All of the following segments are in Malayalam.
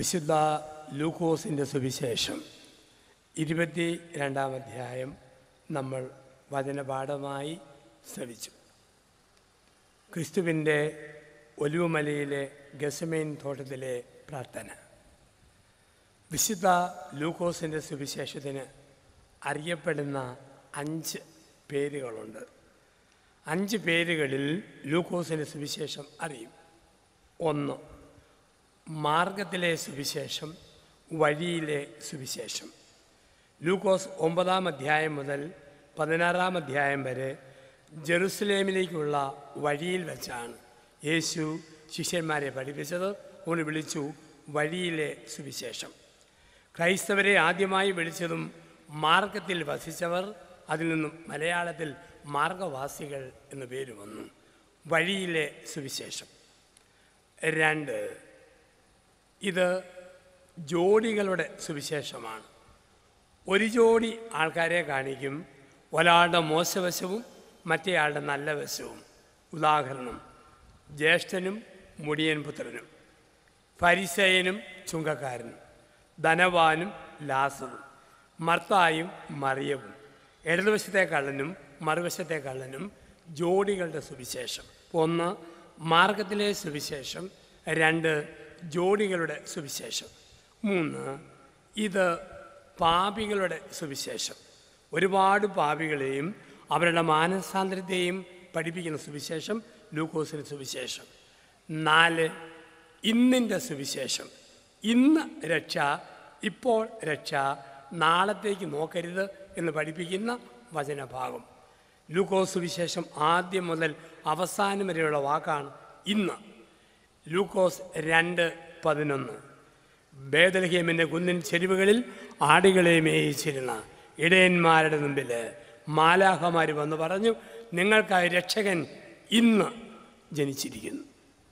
വിശുദ്ധ ലൂക്കോസിൻ്റെ സുവിശേഷം ഇരുപത്തി രണ്ടാം അധ്യായം നമ്മൾ വചനപാഠമായി ശ്രവിച്ചു ക്രിസ്തുവിൻ്റെ ഒലിവുമലയിലെ ഗസമേൻ തോട്ടത്തിലെ പ്രാർത്ഥന വിശുദ്ധ ലൂക്കോസിൻ്റെ സുവിശേഷത്തിന് അറിയപ്പെടുന്ന അഞ്ച് പേരുകളുണ്ട് അഞ്ച് പേരുകളിൽ ലൂക്കോസിൻ്റെ സുവിശേഷം അറിയും ഒന്ന് മാർഗത്തിലെ സുവിശേഷം വഴിയിലെ സുവിശേഷം ലൂക്കോസ് ഒമ്പതാം അധ്യായം മുതൽ പതിനാറാം അധ്യായം വരെ ജെറുസലേമിലേക്കുള്ള വഴിയിൽ വെച്ചാണ് യേശു ശിഷ്യന്മാരെ പഠിപ്പിച്ചത് ഒന്ന് വിളിച്ചു വഴിയിലെ സുവിശേഷം ക്രൈസ്തവരെ ആദ്യമായി വിളിച്ചതും മാർഗത്തിൽ വസിച്ചവർ അതിൽ നിന്നും മലയാളത്തിൽ മാർഗവാസികൾ എന്ന പേര് വന്നു വഴിയിലെ സുവിശേഷം രണ്ട് ഇത് ജോഡികളുടെ സുവിശേഷമാണ് ഒരു ജോഡി ആൾക്കാരെ കാണിക്കും ഒരാളുടെ മോശവശവും മറ്റേയാളുടെ നല്ല വശവും ഉദാഹരണം ജ്യേഷ്ഠനും മുടിയൻ പുത്രനും ഫരിസയനും ചുങ്കക്കാരനും ധനവാനും ലാസറും മർത്തായും മറിയവും ഇടതുവശത്തെ കള്ളനും മറുവശത്തെ കള്ളനും ജോഡികളുടെ സുവിശേഷം ഒന്ന് മാർഗത്തിലെ സുവിശേഷം രണ്ട് ജോഡികളുടെ സുവിശേഷം മൂന്ന് ഇത് പാപികളുടെ സുവിശേഷം ഒരുപാട് പാപികളെയും അവരുടെ മാനസാന്തരത്തെയും പഠിപ്പിക്കുന്ന സുവിശേഷം ലൂക്കോസിൻ്റെ സുവിശേഷം നാല് ഇന്നിൻ്റെ സുവിശേഷം ഇന്ന് രക്ഷ ഇപ്പോൾ രക്ഷ നാളത്തേക്ക് നോക്കരുത് എന്ന് പഠിപ്പിക്കുന്ന വചനഭാഗം ലൂക്കോസ് സുവിശേഷം ആദ്യം മുതൽ അവസാനം വരെയുള്ള വാക്കാണ് ഇന്ന് ലൂക്കോസ് രണ്ട് പതിനൊന്ന് ബേദലഹേമിൻ്റെ കുന്നിൻ ചെരുവുകളിൽ ആടുകളെ മേയിച്ചിരുന്ന ഇടയന്മാരുടെ മുമ്പിൽ മാലാഹമാർ വന്ന് പറഞ്ഞു നിങ്ങൾക്കായി രക്ഷകൻ ഇന്ന് ജനിച്ചിരിക്കുന്നു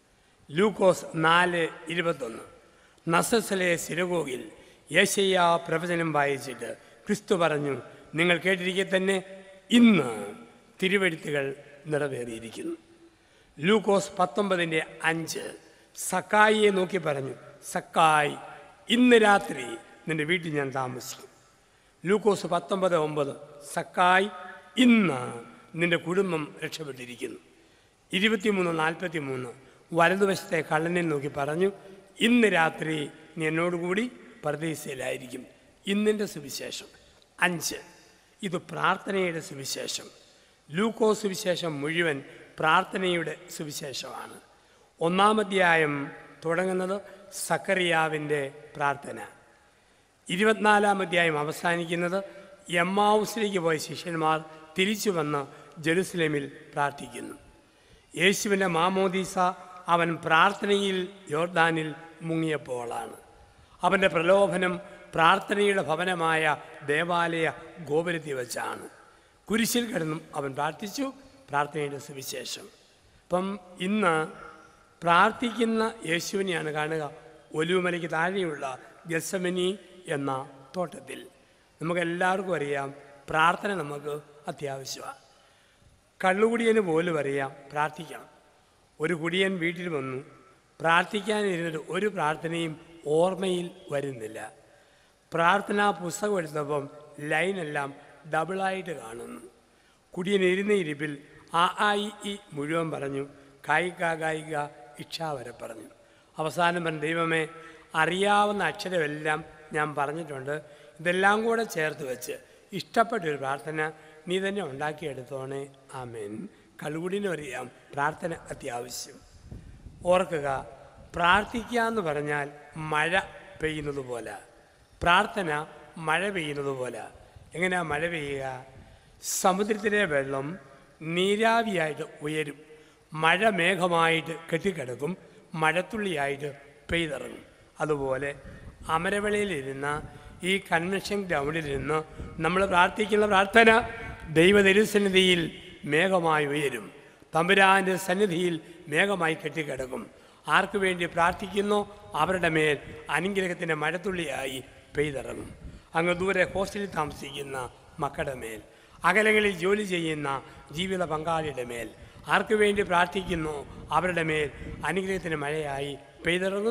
ലൂക്കോസ് നാല് ഇരുപത്തൊന്ന് നസസിലെ സിരകോകിൽ യേശയ്യ പ്രവചനം വായിച്ചിട്ട് ക്രിസ്തു പറഞ്ഞു നിങ്ങൾ കേട്ടിരിക്കെ തന്നെ ഇന്ന് തിരുവെഴുത്തുകൾ നിറവേറിയിരിക്കുന്നു ലൂക്കോസ് പത്തൊമ്പതിൻ്റെ അഞ്ച് സക്കായിയെ നോക്കി പറഞ്ഞു സക്കായി ഇന്ന് രാത്രി നിന്റെ വീട്ടിൽ ഞാൻ താമസിക്കും ലൂക്കോസ് പത്തൊമ്പത് ഒമ്പത് സക്കായി ഇന്ന് നിന്റെ കുടുംബം രക്ഷപ്പെട്ടിരിക്കുന്നു ഇരുപത്തിമൂന്ന് നാൽപ്പത്തി മൂന്ന് വലതുവശത്തെ കള്ളനെ നോക്കി പറഞ്ഞു ഇന്ന് രാത്രി നീ എന്നോടുകൂടി പരദേശയിലായിരിക്കും ഇന്നിൻ്റെ സുവിശേഷം അഞ്ച് ഇത് പ്രാർത്ഥനയുടെ സുവിശേഷം ലൂക്കോ സുവിശേഷം മുഴുവൻ പ്രാർത്ഥനയുടെ സുവിശേഷമാണ് ഒന്നാമധ്യായം തുടങ്ങുന്നത് സക്കറിയാവിൻ്റെ പ്രാർത്ഥന ഇരുപത്തിനാലാം അധ്യായം അവസാനിക്കുന്നത് എമ്മാവുസിലേക്ക് പോയ ശിഷ്യന്മാർ തിരിച്ചു വന്ന് ജെറുസലേമിൽ പ്രാർത്ഥിക്കുന്നു യേശുവിൻ്റെ മാമോദീസ അവൻ പ്രാർത്ഥനയിൽ യോർദാനിൽ മുങ്ങിയപ്പോഴാണ് അവൻ്റെ പ്രലോഭനം പ്രാർത്ഥനയുടെ ഭവനമായ ദേവാലയ ഗോപുരത്തിൽ വെച്ചാണ് കുരിശിൽ കിടന്നും അവൻ പ്രാർത്ഥിച്ചു പ്രാർത്ഥനയുടെ സുവിശേഷം അപ്പം ഇന്ന് പ്രാർത്ഥിക്കുന്ന യേശുവിനെയാണ് കാണുക ഒലുമലയ്ക്ക് താഴെയുള്ള ഗസമനി എന്ന തോട്ടത്തിൽ നമുക്കെല്ലാവർക്കും അറിയാം പ്രാർത്ഥന നമുക്ക് അത്യാവശ്യമാണ് കള്ളുകുടിയന് പോലും അറിയാം പ്രാർത്ഥിക്കണം ഒരു കുടിയൻ വീട്ടിൽ വന്നു പ്രാർത്ഥിക്കാനിരുന്നിട്ട് ഒരു പ്രാർത്ഥനയും ഓർമ്മയിൽ വരുന്നില്ല പ്രാർത്ഥനാ പുസ്തകം എടുത്തപ്പം ലൈനെല്ലാം ഡബിളായിട്ട് കാണുന്നു കുടിയൻ ഇരുന്ന ഇരിപ്പിൽ ആ ആ ഇ ഈ മുഴുവൻ പറഞ്ഞു കായിക ഗായിക ഇച്ഛാ വരെ പറഞ്ഞു അവസാനം പറഞ്ഞു ദൈവമേ അറിയാവുന്ന അക്ഷരമെല്ലാം ഞാൻ പറഞ്ഞിട്ടുണ്ട് ഇതെല്ലാം കൂടെ ചേർത്ത് വെച്ച് ഇഷ്ടപ്പെട്ടൊരു പ്രാർത്ഥന നീ തന്നെ ഉണ്ടാക്കിയെടുത്തോണേ ആമേൻ കള്ളുകുടിനും അറിയാം പ്രാർത്ഥന അത്യാവശ്യം ഓർക്കുക പ്രാർത്ഥിക്കുക എന്ന് പറഞ്ഞാൽ മഴ പെയ്യുന്നത് പോലെ പ്രാർത്ഥന മഴ പെയ്യുന്നത് പോലെ എങ്ങനെയാ മഴ പെയ്യുക സമുദ്രത്തിലെ വെള്ളം നീരാവിയായിട്ട് ഉയരും മഴ മേഘമായിട്ട് കെട്ടിക്കിടക്കും മഴത്തുള്ളിയായിട്ട് പെയ്തിറങ്ങും അതുപോലെ അമരവളയിലിരുന്ന ഈ കൺവെൻഷൻ ഗ്രൗണ്ടിലിരുന്ന് നമ്മൾ പ്രാർത്ഥിക്കുന്ന പ്രാർത്ഥന ദൈവതിരുസന്നിധിയിൽ മേഘമായി ഉയരും തമ്പുരാൻ്റെ സന്നിധിയിൽ മേഘമായി കെട്ടിക്കിടക്കും ആർക്കു വേണ്ടി പ്രാർത്ഥിക്കുന്നോ അവരുടെ മേൽ അനുഗ്രഹത്തിൻ്റെ മഴത്തുള്ളിയായി പെയ്തിറങ്ങും അങ്ങ് ദൂരെ ഹോസ്റ്റലിൽ താമസിക്കുന്ന മക്കളുടെ മേൽ അകലങ്ങളിൽ ജോലി ചെയ്യുന്ന ജീവിത പങ്കാളിയുടെ മേൽ ആർക്കു വേണ്ടി പ്രാർത്ഥിക്കുന്നു അവരുടെ മേൽ അനുഗ്രഹത്തിന് മഴയായി പെയ്തിറങ്ങുന്നു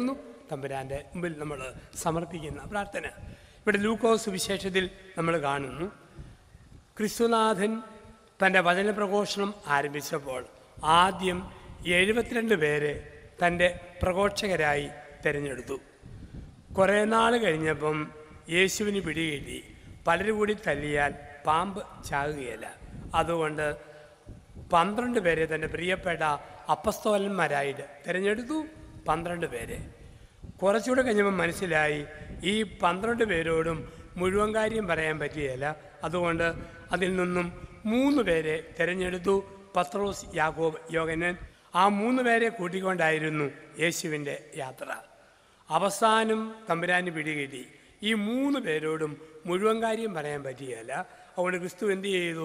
തമ്പുരാൻ്റെ മുമ്പിൽ നമ്മൾ സമർപ്പിക്കുന്ന പ്രാർത്ഥന ഇവിടെ ലൂക്കോസ് വിശേഷത്തിൽ നമ്മൾ കാണുന്നു ക്രിസ്തുനാഥൻ തൻ്റെ വചനപ്രഘോഷണം ആരംഭിച്ചപ്പോൾ ആദ്യം എഴുപത്തിരണ്ട് പേരെ തൻ്റെ പ്രഘോഷകരായി തിരഞ്ഞെടുത്തു കുറേ നാൾ കഴിഞ്ഞപ്പം യേശുവിന് പിടികിട്ടി പലരും കൂടി തല്ലിയാൽ പാമ്പ് ചാകുകയില്ല അതുകൊണ്ട് പന്ത്രണ്ട് പേരെ തൻ്റെ പ്രിയപ്പെട്ട അപ്പസ്തോലന്മാരായിട്ട് തിരഞ്ഞെടുത്തു പന്ത്രണ്ട് പേരെ കുറച്ചുകൂടെ കഴിഞ്ഞപ്പോൾ മനസ്സിലായി ഈ പന്ത്രണ്ട് പേരോടും മുഴുവൻ കാര്യം പറയാൻ പറ്റുകയില്ല അതുകൊണ്ട് അതിൽ നിന്നും മൂന്ന് പേരെ തിരഞ്ഞെടുത്തു പത്രോസ് യാക്കോബ് യോഗനൻ ആ മൂന്ന് പേരെ കൂട്ടിക്കൊണ്ടായിരുന്നു യേശുവിൻ്റെ യാത്ര അവസാനം തമ്പുരാന് പിടികിട്ടി ഈ മൂന്ന് പേരോടും മുഴുവൻ കാര്യം പറയാൻ പറ്റുകയില്ല അതുകൊണ്ട് ക്രിസ്തു എന്ത് ചെയ്തു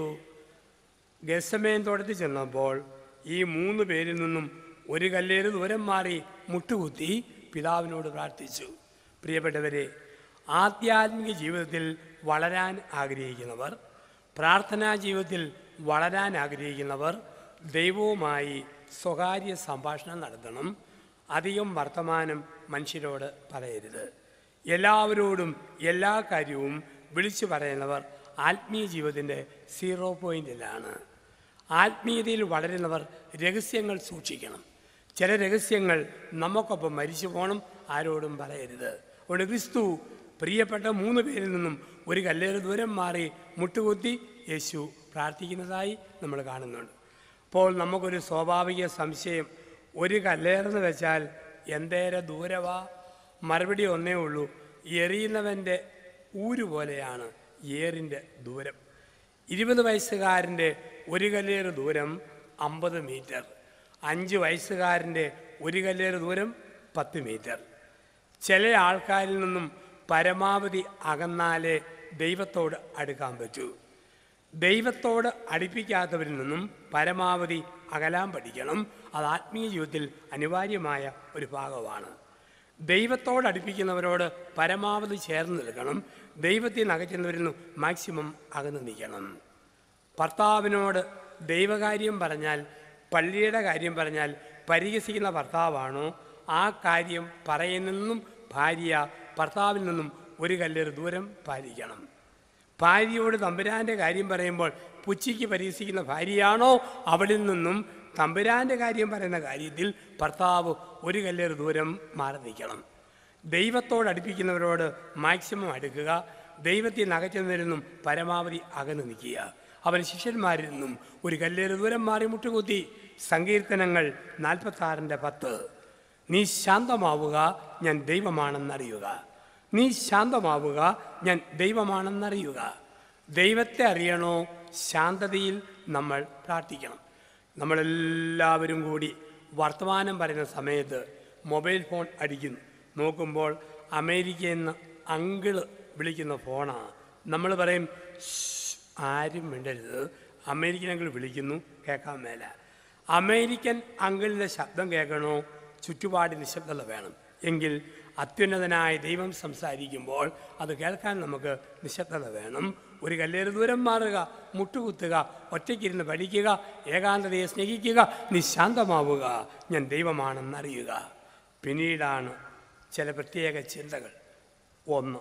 ഗസമേൻ തോട്ടത്തിൽ ചെന്നപ്പോൾ ഈ മൂന്ന് പേരിൽ നിന്നും ഒരു കല്ലേറ് ദൂരം മാറി മുട്ടുകുത്തി പിതാവിനോട് പ്രാർത്ഥിച്ചു പ്രിയപ്പെട്ടവരെ ആധ്യാത്മിക ജീവിതത്തിൽ വളരാൻ ആഗ്രഹിക്കുന്നവർ പ്രാർത്ഥനാ ജീവിതത്തിൽ വളരാൻ ആഗ്രഹിക്കുന്നവർ ദൈവവുമായി സ്വകാര്യ സംഭാഷണം നടത്തണം അധികം വർത്തമാനം മനുഷ്യരോട് പറയരുത് എല്ലാവരോടും എല്ലാ കാര്യവും വിളിച്ചു പറയുന്നവർ ആത്മീയ ജീവിതത്തിൻ്റെ സീറോ പോയിന്റിലാണ് ആത്മീയതയിൽ വളരുന്നവർ രഹസ്യങ്ങൾ സൂക്ഷിക്കണം ചില രഹസ്യങ്ങൾ നമുക്കൊപ്പം മരിച്ചു പോകണം ആരോടും പറയരുത് അതുകൊണ്ട് ക്രിസ്തു പ്രിയപ്പെട്ട മൂന്ന് പേരിൽ നിന്നും ഒരു കല്ലേറ് ദൂരം മാറി മുട്ടുകുത്തി യേശു പ്രാർത്ഥിക്കുന്നതായി നമ്മൾ കാണുന്നുണ്ട് അപ്പോൾ നമുക്കൊരു സ്വാഭാവിക സംശയം ഒരു കല്ലേറെന്ന് വെച്ചാൽ എന്തേരെ ദൂരവാ മറുപടി ഒന്നേ ഉള്ളൂ എറിയുന്നവൻ്റെ ഊര് പോലെയാണ് ഏറിൻ്റെ ദൂരം ഇരുപത് വയസ്സുകാരൻ്റെ ഒരു കല്ലേറ് ദൂരം അമ്പത് മീറ്റർ അഞ്ച് വയസ്സുകാരൻ്റെ ഒരു കല്ലേറ് ദൂരം പത്ത് മീറ്റർ ചില ആൾക്കാരിൽ നിന്നും പരമാവധി അകന്നാലേ ദൈവത്തോട് അടുക്കാൻ പറ്റൂ ദൈവത്തോട് അടുപ്പിക്കാത്തവരിൽ നിന്നും പരമാവധി അകലാൻ പഠിക്കണം അത് ആത്മീയ ജീവിതത്തിൽ അനിവാര്യമായ ഒരു ഭാഗമാണ് ദൈവത്തോട് അടുപ്പിക്കുന്നവരോട് പരമാവധി ചേർന്ന് നിൽക്കണം ദൈവത്തിൽ നിന്ന് അകറ്റുന്നവരിൽ നിന്നും മാക്സിമം അകന്നു നിൽക്കണം ഭർത്താവിനോട് ദൈവകാര്യം പറഞ്ഞാൽ പള്ളിയുടെ കാര്യം പറഞ്ഞാൽ പരിഹസിക്കുന്ന ഭർത്താവാണോ ആ കാര്യം പറയുന്നതിനും ഭാര്യ ഭർത്താവിൽ നിന്നും ഒരു കല്ലേറ് ദൂരം പാലിക്കണം ഭാര്യയോട് തമ്പുരാൻ്റെ കാര്യം പറയുമ്പോൾ പുച്ചിക്ക് പരിഹസിക്കുന്ന ഭാര്യയാണോ അവളിൽ നിന്നും തമ്പുരാൻ്റെ കാര്യം പറയുന്ന കാര്യത്തിൽ ഭർത്താവ് ഒരു കല്ലേറ് ദൂരം മാറി നിൽക്കണം ദൈവത്തോട് അടുപ്പിക്കുന്നവരോട് മാക്സിമം അടുക്കുക ദൈവത്തിൽ നിന്ന് അകറ്റുന്നതിൽ നിന്നും പരമാവധി അകന്നു നിൽക്കുക അവൻ ശിഷ്യന്മാരിൽ നിന്നും ഒരു കല്ലേറ് ദൂരം മാറി മുട്ടുകുത്തി സങ്കീർത്തനങ്ങൾ നാൽപ്പത്താറിൻ്റെ പത്ത് നീ ശാന്തമാവുക ഞാൻ ദൈവമാണെന്നറിയുക നീ ശാന്തമാവുക ഞാൻ ദൈവമാണെന്നറിയുക ദൈവത്തെ അറിയണോ ശാന്തതയിൽ നമ്മൾ പ്രാർത്ഥിക്കണം നമ്മളെല്ലാവരും കൂടി വർത്തമാനം പറയുന്ന സമയത്ത് മൊബൈൽ ഫോൺ അടിക്കുന്നു നോക്കുമ്പോൾ അമേരിക്കയിൽ നിന്ന് അങ്കിള് വിളിക്കുന്ന ഫോണാണ് നമ്മൾ പറയും "ശ്ശ്, ആരും മിണ്ടരുത് അമേരിക്കൻ അങ്കിൾ വിളിക്കുന്നു കേൾക്കാൻ മേല അമേരിക്കൻ അങ്കിളിൻ്റെ ശബ്ദം കേൾക്കണോ ചുറ്റുപാട് നിശബ്ദത വേണം എങ്കിൽ അത്യുന്നതനായ ദൈവം സംസാരിക്കുമ്പോൾ അത് കേൾക്കാൻ നമുക്ക് നിശബ്ദത വേണം ഒരു കല്ലേറ് ദൂരം മാറുക മുട്ടുകുത്തുക ഒറ്റയ്ക്കിരുന്ന് പഠിക്കുക ഏകാന്തതയെ സ്നേഹിക്കുക നിശാന്തമാവുക ഞാൻ ദൈവമാണെന്നറിയുക പിന്നീടാണ് ചില പ്രത്യേക ചിന്തകൾ ഒന്ന്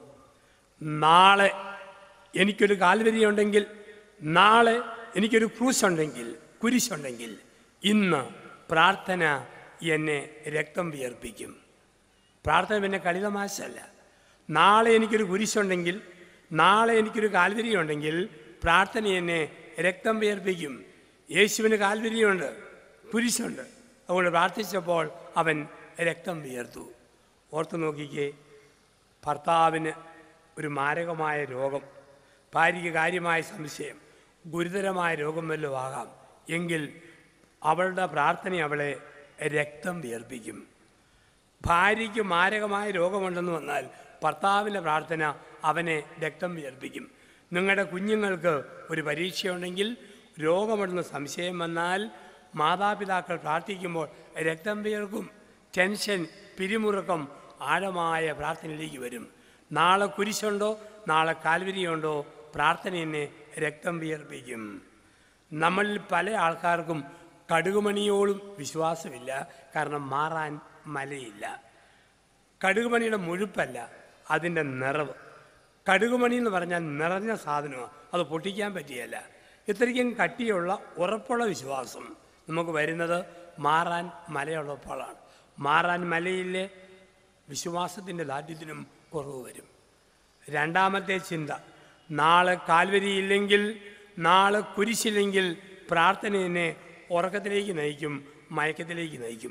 നാളെ എനിക്കൊരു കാൽവരിയുണ്ടെങ്കിൽ നാളെ എനിക്കൊരു ക്രൂശ് ഉണ്ടെങ്കിൽ കുരിശുണ്ടെങ്കിൽ ഇന്ന് പ്രാർത്ഥന എന്നെ രക്തം വിയർപ്പിക്കും പ്രാർത്ഥന പിന്നെ കളിതമാശല്ല നാളെ എനിക്കൊരു കുരിശുണ്ടെങ്കിൽ നാളെ എനിക്കൊരു കാൽവരിയുണ്ടെങ്കിൽ പ്രാർത്ഥന എന്നെ രക്തം വിയർപ്പിക്കും യേശുവിന് കാൽവരിയുണ്ട് കുരിശുണ്ട് അതുകൊണ്ട് പ്രാർത്ഥിച്ചപ്പോൾ അവൻ രക്തം വിയർത്തു ഓർത്തു നോക്കിക്കേ ഭർത്താവിന് ഒരു മാരകമായ രോഗം ഭാര്യയ്ക്ക് കാര്യമായ സംശയം ഗുരുതരമായ രോഗം വല്ലതും ആകാം എങ്കിൽ അവളുടെ പ്രാർത്ഥന അവളെ രക്തം വിയർപ്പിക്കും ഭാര്യയ്ക്ക് മാരകമായ രോഗമുണ്ടെന്ന് വന്നാൽ ഭർത്താവിൻ്റെ പ്രാർത്ഥന അവനെ രക്തം വിയർപ്പിക്കും നിങ്ങളുടെ കുഞ്ഞുങ്ങൾക്ക് ഒരു പരീക്ഷയുണ്ടെങ്കിൽ രോഗമുണ്ടെന്ന് സംശയം വന്നാൽ മാതാപിതാക്കൾ പ്രാർത്ഥിക്കുമ്പോൾ രക്തം വിയർക്കും ടെൻഷൻ പിരിമുറുക്കം ആഴമായ പ്രാർത്ഥനയിലേക്ക് വരും നാളെ കുരിശുണ്ടോ നാളെ കാൽവരിയുണ്ടോ പ്രാർത്ഥന എന്നെ രക്തം വിയർപ്പിക്കും നമ്മളിൽ പല ആൾക്കാർക്കും കടുകുമണിയോളം വിശ്വാസമില്ല കാരണം മാറാൻ മലയില്ല കടുകുമണിയുടെ മുഴുപ്പല്ല അതിൻ്റെ നിറവ് കടുകുമണി എന്ന് പറഞ്ഞാൽ നിറഞ്ഞ സാധനമാണ് അത് പൊട്ടിക്കാൻ പറ്റിയല്ല ഇത്രയ്ക്കും കട്ടിയുള്ള ഉറപ്പുള്ള വിശ്വാസം നമുക്ക് വരുന്നത് മാറാൻ മലയുള്ളപ്പോഴാണ് മാറാൻ മലയിലെ വിശ്വാസത്തിൻ്റെ ദാഢ്യത്തിനും കുറവ് വരും രണ്ടാമത്തെ ചിന്ത നാളെ കാൽവരിയില്ലെങ്കിൽ നാളെ കുരിശില്ലെങ്കിൽ പ്രാർത്ഥന എന്നെ ഉറക്കത്തിലേക്ക് നയിക്കും മയക്കത്തിലേക്ക് നയിക്കും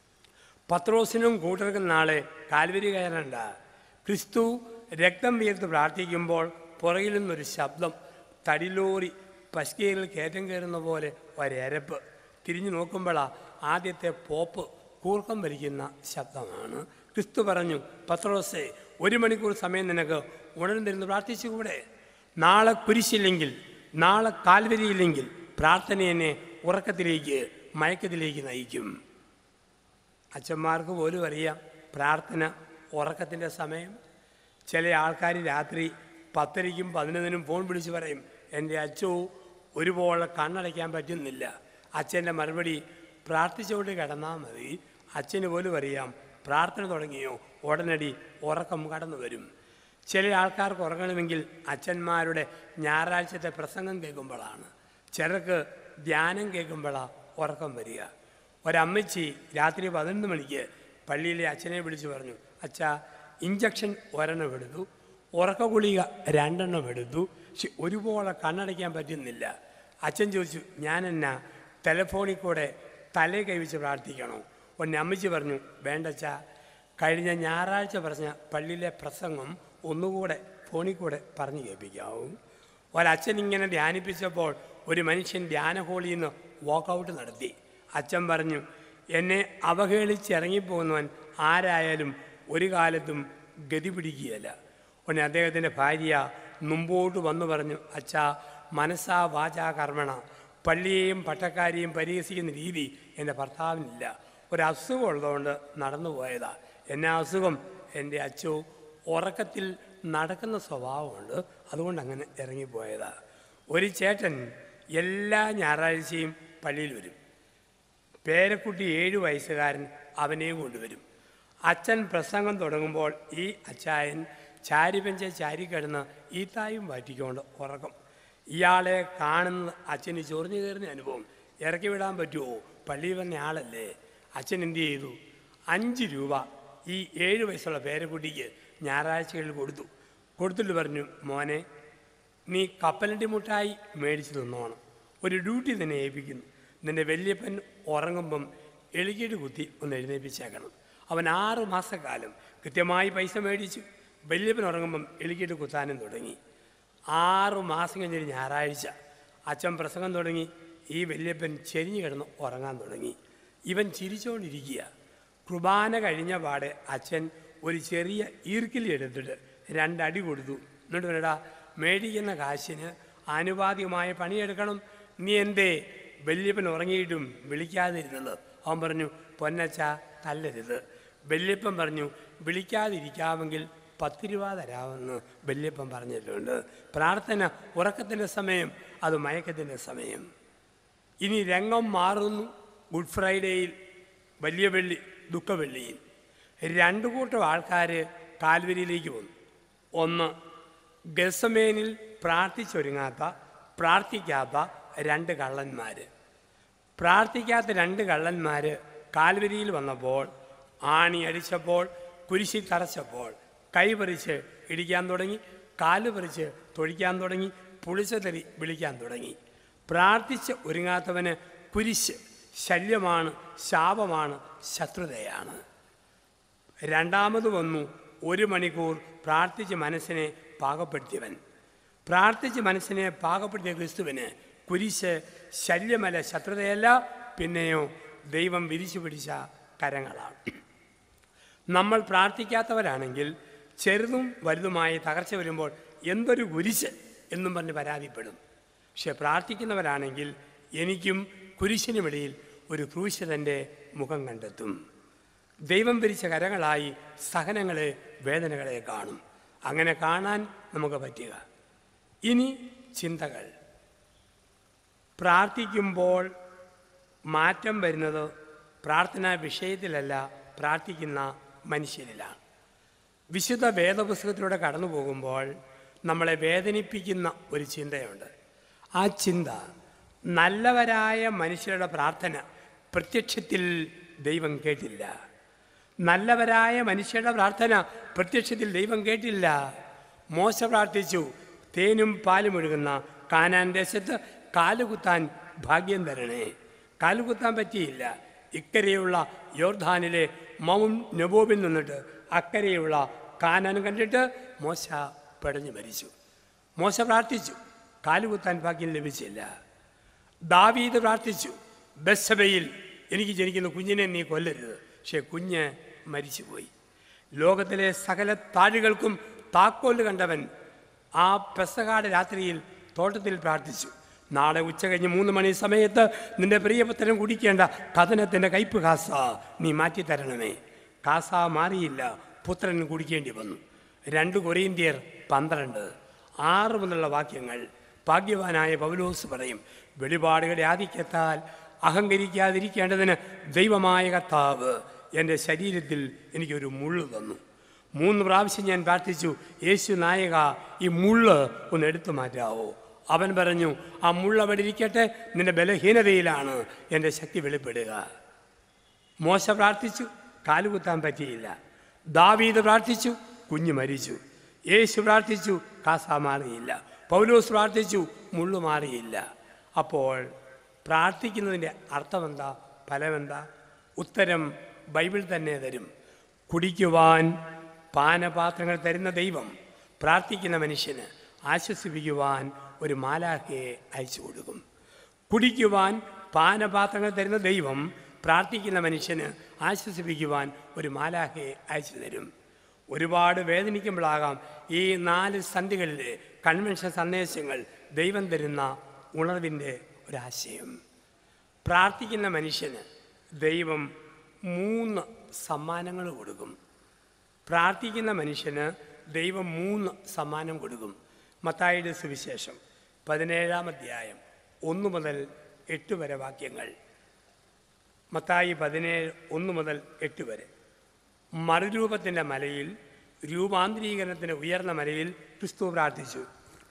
പത്രോസിനും കൂട്ടർക്കും നാളെ കാൽവരി കയറണ്ട ക്രിസ്തു രക്തം വീർത്ത് പ്രാർത്ഥിക്കുമ്പോൾ പുറകിൽ നിന്നൊരു ശബ്ദം തടിലോറി പശ്കയിൽ കയറ്റം കയറുന്ന പോലെ ഒരരപ്പ് തിരിഞ്ഞു നോക്കുമ്പോഴാ ആദ്യത്തെ പോപ്പ് കൂർക്കം വലിക്കുന്ന ശബ്ദമാണ് ക്രിസ്തു പറഞ്ഞു പത്രോസേ ഒരു മണിക്കൂർ സമയം നിനക്ക് ഉണർന്നിരുന്ന് പ്രാർത്ഥിച്ചുകൂടെ നാളെ കുരിശില്ലെങ്കിൽ നാളെ കാൽവരിയില്ലെങ്കിൽ പ്രാർത്ഥന എന്നെ ഉറക്കത്തിലേക്ക് മയക്കത്തിലേക്ക് നയിക്കും അച്ഛന്മാർക്ക് പോലും അറിയാം പ്രാർത്ഥന ഉറക്കത്തിൻ്റെ സമയം ചില ആൾക്കാർ രാത്രി പത്തരയ്ക്കും പതിനൊന്നിനും ഫോൺ വിളിച്ച് പറയും എൻ്റെ അച്ഛോ ഒരുപോലെ കണ്ണടയ്ക്കാൻ പറ്റുന്നില്ല അച്ഛൻ്റെ മറുപടി പ്രാർത്ഥിച്ചുകൊണ്ട് കിടന്നാൽ മതി അച്ഛന് പോലും അറിയാം പ്രാർത്ഥന തുടങ്ങിയോ ഉടനടി ഉറക്കം കടന്നു വരും ചില ആൾക്കാർക്ക് ഉറങ്ങണമെങ്കിൽ അച്ഛന്മാരുടെ ഞായറാഴ്ചത്തെ പ്രസംഗം കേൾക്കുമ്പോഴാണ് ചിലർക്ക് ധ്യാനം കേൾക്കുമ്പോഴാണ് ഉറക്കം വരിക ഒരമ്മച്ചി രാത്രി പതിനൊന്ന് മണിക്ക് പള്ളിയിലെ അച്ഛനെ വിളിച്ചു പറഞ്ഞു അച്ഛാ ഇഞ്ചക്ഷൻ ഒരെണ്ണം എടുത്തു ഉറക്ക ഗുളിക രണ്ടെണ്ണം എടുത്തു പക്ഷെ ഒരുപോലെ കണ്ണടയ്ക്കാൻ പറ്റുന്നില്ല അച്ഛൻ ചോദിച്ചു ഞാൻ എന്നാ ടെലഫോണിൽ കൂടെ തലേ കൈവച്ച് പ്രാർത്ഥിക്കണോ ഒന്ന് അമ്മച്ചി പറഞ്ഞു വേണ്ടച്ചാ കഴിഞ്ഞ ഞായറാഴ്ച പറഞ്ഞ പള്ളിയിലെ പ്രസംഗം ഒന്നുകൂടെ ഫോണിൽ കൂടെ പറഞ്ഞു കേൾപ്പിക്കാവും ഒരച്ഛൻ ഇങ്ങനെ ധ്യാനിപ്പിച്ചപ്പോൾ ഒരു മനുഷ്യൻ ധ്യാന ഹോളിൽ നിന്ന് വാക്കൗട്ട് നടത്തി അച്ഛൻ പറഞ്ഞു എന്നെ അവഹേളിച്ച് ഇറങ്ങിപ്പോകുന്നവൻ ആരായാലും ഒരു കാലത്തും ഗതി പിടിക്കുകയല്ല ഉടനെ അദ്ദേഹത്തിൻ്റെ ഭാര്യ മുമ്പോട്ട് വന്നു പറഞ്ഞു അച്ഛാ മനസ്സാ വാചാ കർമ്മണ പള്ളിയെയും പട്ടക്കാരെയും പരിഹസിക്കുന്ന രീതി എൻ്റെ ഭർത്താവിനില്ല ഒരു അസുഖം ഉള്ളതുകൊണ്ട് നടന്നു പോയതാ എന്നെ അസുഖം എൻ്റെ അച്ഛോ ഉറക്കത്തിൽ നടക്കുന്ന സ്വഭാവമുണ്ട് അതുകൊണ്ട് അങ്ങനെ ഇറങ്ങിപ്പോയതാ ഒരു ചേട്ടൻ എല്ലാ ഞായറാഴ്ചയും പള്ളിയിൽ വരും പേരക്കുട്ടി ഏഴ് വയസ്സുകാരൻ അവനെയും കൊണ്ടുവരും അച്ഛൻ പ്രസംഗം തുടങ്ങുമ്പോൾ ഈ അച്ചായൻ ചാരിപഞ്ച ചാരി കിടന്ന് ഈത്തായും വാറ്റിക്കൊണ്ട് ഉറക്കം ഇയാളെ കാണുന്ന അച്ഛന് ചൊറിഞ്ഞു കയറുന്ന അനുഭവം ഇറക്കി വിടാൻ പറ്റുമോ പള്ളിയിൽ വന്ന ആളല്ലേ അച്ഛൻ എന്ത് ചെയ്തു അഞ്ച് രൂപ ഈ ഏഴ് വയസ്സുള്ള പേരക്കുട്ടിക്ക് ഞായറാഴ്ചകളിൽ കൊടുത്തു കൊടുത്തിട്ട് പറഞ്ഞു മോനെ നീ കപ്പലണ്ടി മുട്ടായി മേടിച്ച് തിന്നോണം ഒരു ഡ്യൂട്ടി തന്നെ ഏൽപ്പിക്കുന്നു നിന്റെ വല്യപ്പൻ ഉറങ്ങുമ്പം എളികേട് കുത്തി ഒന്ന് എഴുന്നേൽപ്പിച്ചേക്കണം അവൻ ആറ് മാസക്കാലം കൃത്യമായി പൈസ മേടിച്ചു വല്യപ്പൻ ഉറങ്ങുമ്പം എളികേട് കുത്താനും തുടങ്ങി ആറ് മാസം കഴിഞ്ഞൊരു ഞായറാഴ്ച അച്ഛൻ പ്രസംഗം തുടങ്ങി ഈ വല്യപ്പൻ ചെരിഞ്ഞു കിടന്ന് ഉറങ്ങാൻ തുടങ്ങി ഇവൻ ചിരിച്ചുകൊണ്ടിരിക്കുക കുർബാന കഴിഞ്ഞ പാടെ അച്ഛൻ ഒരു ചെറിയ ഈർക്കിലി എടുത്തിട്ട് രണ്ടടി കൊടുത്തു എന്നിട്ട് പറയടാ മേടിക്കുന്ന കാശിന് ആനുപാതികമായ പണിയെടുക്കണം നീ എന്തേ വല്യപ്പൻ ഉറങ്ങിയിട്ടും വിളിക്കാതിരുന്നത് അവൻ പറഞ്ഞു പൊന്നച്ച തല്ലരുത് വല്യപ്പൻ പറഞ്ഞു വിളിക്കാതിരിക്കാമെങ്കിൽ പത്ത് രൂപ തരാമെന്ന് വല്യപ്പൻ പറഞ്ഞിട്ടുണ്ട് പ്രാർത്ഥന ഉറക്കത്തിൻ്റെ സമയം അത് മയക്കത്തിൻ്റെ സമയം ഇനി രംഗം മാറുന്നു ഗുഡ് ഫ്രൈഡേയിൽ വലിയ വെള്ളി ദുഃഖവെള്ളിയിൽ രണ്ടു കൂട്ടം ആൾക്കാർ കാൽവരിയിലേക്ക് വന്നു ഒന്ന് ഗസമേനിൽ പ്രാർത്ഥിച്ചൊരുങ്ങാത്ത പ്രാർത്ഥിക്കാത്ത രണ്ട് കള്ളന്മാർ പ്രാർത്ഥിക്കാത്ത രണ്ട് കള്ളന്മാർ കാൽവരിയിൽ വന്നപ്പോൾ ആണി അടിച്ചപ്പോൾ കുരിശി തറച്ചപ്പോൾ കൈ പറിച്ച് ഇടിക്കാൻ തുടങ്ങി കാല് പറിച്ച് തൊഴിക്കാൻ തുടങ്ങി പുളിച്ചതെറി വിളിക്കാൻ തുടങ്ങി പ്രാർത്ഥിച്ച് ഒരുങ്ങാത്തവന് കുരിശ് ശല്യമാണ് ശാപമാണ് ശത്രുതയാണ് രണ്ടാമത് വന്നു ഒരു മണിക്കൂർ പ്രാർത്ഥിച്ച് മനസ്സിനെ പാകപ്പെടുത്തിയവൻ പ്രാർത്ഥിച്ച് മനസ്സിനെ പാകപ്പെടുത്തിയ ക്രിസ്തുവിന് കുരിശ് ശല്യമല്ല ശത്രുതയല്ല പിന്നെയോ ദൈവം വിരിച്ചു പിടിച്ച കരങ്ങളാണ് നമ്മൾ പ്രാർത്ഥിക്കാത്തവരാണെങ്കിൽ ചെറുതും വലുതുമായ തകർച്ച വരുമ്പോൾ എന്തൊരു കുരിശ് എന്നും പറഞ്ഞ് പരാതിപ്പെടും പക്ഷെ പ്രാർത്ഥിക്കുന്നവരാണെങ്കിൽ എനിക്കും കുരിശിനുമിടയിൽ ഒരു ക്രൂശിതൻ്റെ മുഖം കണ്ടെത്തും ദൈവം പിരിച്ച കരങ്ങളായി സഹനങ്ങളെ വേദനകളെ കാണും അങ്ങനെ കാണാൻ നമുക്ക് പറ്റുക ഇനി ചിന്തകൾ പ്രാർത്ഥിക്കുമ്പോൾ മാറ്റം വരുന്നത് പ്രാർത്ഥനാ വിഷയത്തിലല്ല പ്രാർത്ഥിക്കുന്ന മനുഷ്യരിലാണ് വിശുദ്ധ വേദപുസ്തകത്തിലൂടെ കടന്നു പോകുമ്പോൾ നമ്മളെ വേദനിപ്പിക്കുന്ന ഒരു ചിന്തയുണ്ട് ആ ചിന്ത നല്ലവരായ മനുഷ്യരുടെ പ്രാർത്ഥന പ്രത്യക്ഷത്തിൽ ദൈവം കേട്ടില്ല നല്ലവരായ മനുഷ്യരുടെ പ്രാർത്ഥന പ്രത്യക്ഷത്തിൽ ദൈവം കേട്ടില്ല മോശ പ്രാർത്ഥിച്ചു തേനും പാലും ഒഴുകുന്ന കാനാൻ ദേശത്ത് കാലുകുത്താൻ ഭാഗ്യം തരണേ കാലുകുത്താൻ പറ്റിയില്ല ഇക്കരെയുള്ള യോർധാനിലെ മൗൺ നബോബിൽ നിന്നിട്ട് അക്കരെയുള്ള കാനാൻ കണ്ടിട്ട് മോശ പടഞ്ഞു മരിച്ചു മോശ പ്രാർത്ഥിച്ചു കാലുകുത്താൻ ഭാഗ്യം ലഭിച്ചില്ല ദാവീദ് പ്രാർത്ഥിച്ചു ബസ്സബയിൽ എനിക്ക് ജനിക്കുന്ന കുഞ്ഞിനെ നീ കൊല്ലരുത് പക്ഷേ കുഞ്ഞ് മരിച്ചുപോയി ലോകത്തിലെ സകല താഴുകൾക്കും താക്കോല് കണ്ടവൻ ആ പെസകാട് രാത്രിയിൽ തോട്ടത്തിൽ പ്രാർത്ഥിച്ചു നാളെ ഉച്ച കഴിഞ്ഞ് മൂന്ന് മണി സമയത്ത് നിന്റെ പ്രിയപുത്രൻ കുടിക്കേണ്ട കഥനത്തിൻ്റെ കയ്പ് കാസ നീ മാറ്റിത്തരണമേ കാസ മാറിയില്ല പുത്രൻ കുടിക്കേണ്ടി വന്നു രണ്ട് കൊറിയന്ത്യർ പന്ത്രണ്ട് ആറ് മുതലുള്ള വാക്യങ്ങൾ ഭാഗ്യവാനായ പൗലോസ് പറയും വെളിപാടുകളുടെ ആധിക്യത്താൽ അഹങ്കരിക്കാതിരിക്കേണ്ടതിന് ദൈവമായ കർത്താവ് എൻ്റെ ശരീരത്തിൽ എനിക്കൊരു മുള്ളു തന്നു മൂന്ന് പ്രാവശ്യം ഞാൻ പ്രാർത്ഥിച്ചു യേശു നായക ഈ മുള്ള് ഒന്ന് എടുത്തു മാറ്റാവോ അവൻ പറഞ്ഞു ആ മുള്ള അവിടെ ഇരിക്കട്ടെ നിന്റെ ബലഹീനതയിലാണ് എൻ്റെ ശക്തി വെളിപ്പെടുക മോശ പ്രാർത്ഥിച്ചു കാലുകുത്താൻ പറ്റിയില്ല ദാവീദ് പ്രാർത്ഥിച്ചു കുഞ്ഞ് മരിച്ചു യേശു പ്രാർത്ഥിച്ചു കാസ മാറിയില്ല പൗലോസ് പ്രാർത്ഥിച്ചു മുള്ളു മാറിയില്ല അപ്പോൾ പ്രാർത്ഥിക്കുന്നതിൻ്റെ അർത്ഥമെന്താ ഫലമെന്താ ഉത്തരം ബൈബിൾ തന്നെ തരും കുടിക്കുവാൻ പാനപാത്രങ്ങൾ തരുന്ന ദൈവം പ്രാർത്ഥിക്കുന്ന മനുഷ്യന് ആശ്വസിപ്പിക്കുവാൻ ഒരു മാലാഖയെ അയച്ചു കൊടുക്കും കുടിക്കുവാൻ പാനപാത്രങ്ങൾ തരുന്ന ദൈവം പ്രാർത്ഥിക്കുന്ന മനുഷ്യന് ആശ്വസിപ്പിക്കുവാൻ ഒരു മാലാഖയെ അയച്ചു തരും ഒരുപാട് വേദനിക്കുമ്പോഴാകാം ഈ നാല് സന്ധികളിലെ കൺവെൻഷൻ സന്ദേശങ്ങൾ ദൈവം തരുന്ന ഉണർവിൻ്റെ ഒരാശയം പ്രാർത്ഥിക്കുന്ന മനുഷ്യന് ദൈവം മൂന്ന് സമ്മാനങ്ങൾ കൊടുക്കും പ്രാർത്ഥിക്കുന്ന മനുഷ്യന് ദൈവം മൂന്ന് സമ്മാനം കൊടുക്കും മത്തായിയുടെ സുവിശേഷം പതിനേഴാം അധ്യായം ഒന്ന് മുതൽ എട്ട് വരെ വാക്യങ്ങൾ മത്തായി പതിനേഴ് ഒന്ന് മുതൽ എട്ട് വരെ മറുരൂപത്തിൻ്റെ മലയിൽ രൂപാന്തരീകരണത്തിൻ്റെ ഉയർന്ന മലയിൽ ക്രിസ്തു പ്രാർത്ഥിച്ചു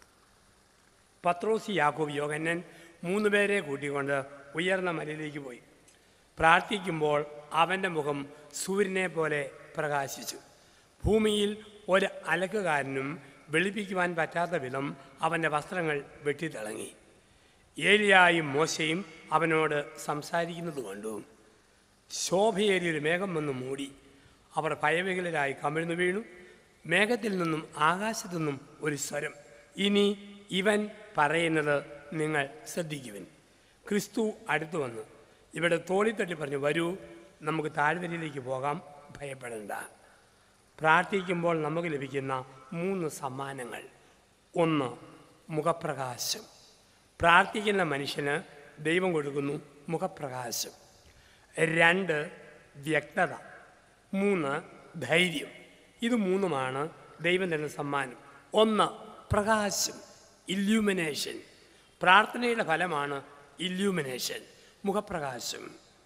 പത്രോസി യാക്കോബ് യോഗന്നൻ മൂന്ന് പേരെ കൂട്ടിക്കൊണ്ട് ഉയർന്ന മലയിലേക്ക് പോയി പ്രാർത്ഥിക്കുമ്പോൾ അവൻ്റെ മുഖം സൂര്യനെ പോലെ പ്രകാശിച്ചു ഭൂമിയിൽ ഒരു അലക്കുകാരനും വെളുപ്പിക്കുവാൻ പറ്റാത്ത വിധം അവൻ്റെ വസ്ത്രങ്ങൾ വെട്ടിത്തിളങ്ങി ഏലിയായും മോശയും അവനോട് സംസാരിക്കുന്നത് കണ്ടു ശോഭയേറിയൊരു മേഘം വന്ന് മൂടി അവർ ഭയവികലരായി കമിഴ്ന്നു വീണു മേഘത്തിൽ നിന്നും ആകാശത്തു നിന്നും ഒരു സ്വരം ഇനി ഇവൻ പറയുന്നത് നിങ്ങൾ ശ്രദ്ധിക്കുവിൻ ക്രിസ്തു അടുത്തു വന്നു ഇവിടെ തോളിത്തട്ടി പറഞ്ഞു വരൂ നമുക്ക് താഴ്വരയിലേക്ക് പോകാം ഭയപ്പെടേണ്ട പ്രാർത്ഥിക്കുമ്പോൾ നമുക്ക് ലഭിക്കുന്ന മൂന്ന് സമ്മാനങ്ങൾ ഒന്ന് മുഖപ്രകാശം പ്രാർത്ഥിക്കുന്ന മനുഷ്യന് ദൈവം കൊടുക്കുന്നു മുഖപ്രകാശം രണ്ട് വ്യക്തത മൂന്ന് ധൈര്യം ഇത് മൂന്നുമാണ് ദൈവം തരുന്ന സമ്മാനം ഒന്ന് പ്രകാശം ഇല്യൂമിനേഷൻ പ്രാർത്ഥനയുടെ ഫലമാണ് ഇല്യൂമിനേഷൻ മുഖപ്രകാശം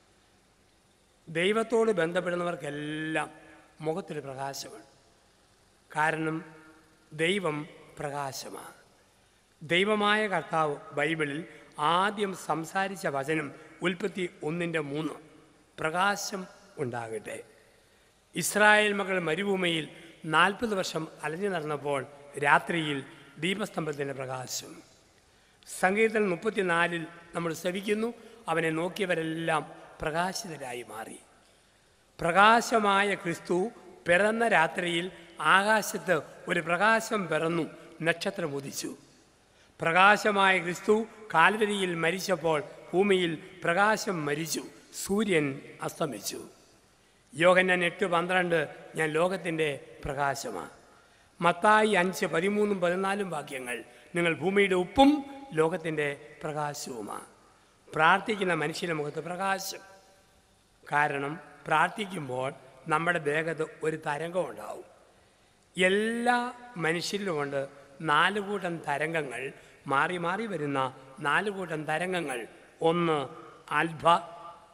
ദൈവത്തോട് ബന്ധപ്പെടുന്നവർക്കെല്ലാം മുഖത്തിൽ പ്രകാശമാണ് കാരണം ദൈവം പ്രകാശമാണ് ദൈവമായ കർത്താവ് ബൈബിളിൽ ആദ്യം സംസാരിച്ച വചനം ഉൽപ്പത്തി ഒന്നിൻ്റെ മൂന്ന് പ്രകാശം ഉണ്ടാകട്ടെ ഇസ്രായേൽ മകൾ മരുഭൂമിയിൽ നാൽപ്പത് വർഷം അലഞ്ഞു നടന്നപ്പോൾ രാത്രിയിൽ ദീപസ്തംഭത്തിൻ്റെ പ്രകാശം സംഗീതം മുപ്പത്തിനാലിൽ നമ്മൾ ശ്രവിക്കുന്നു അവനെ നോക്കിയവരെല്ലാം പ്രകാശിതരായി മാറി പ്രകാശമായ ക്രിസ്തു പിറന്ന രാത്രിയിൽ ആകാശത്ത് ഒരു പ്രകാശം പിറന്നു നക്ഷത്രം ഉദിച്ചു പ്രകാശമായ ക്രിസ്തു കാൽവരിയിൽ മരിച്ചപ്പോൾ ഭൂമിയിൽ പ്രകാശം മരിച്ചു സൂര്യൻ അസ്തമിച്ചു യോഹന്നാൻ എട്ട് പന്ത്രണ്ട് ഞാൻ ലോകത്തിൻ്റെ പ്രകാശമാണ് മത്തായി അഞ്ച് പതിമൂന്നും പതിനാലും വാക്യങ്ങൾ നിങ്ങൾ ഭൂമിയുടെ ഉപ്പും ലോകത്തിൻ്റെ പ്രകാശവുമാണ് പ്രാർത്ഥിക്കുന്ന മനുഷ്യൻ്റെ മുഖത്ത് പ്രകാശം കാരണം പ്രാർത്ഥിക്കുമ്പോൾ നമ്മുടെ ദേഹത്ത് ഒരു തരംഗം ഉണ്ടാവും എല്ലാ മനുഷ്യരിലുമുണ്ട് നാല് കൂട്ടം തരംഗങ്ങൾ മാറി മാറി വരുന്ന നാല് കൂട്ടം തരംഗങ്ങൾ ഒന്ന് ആൽഫ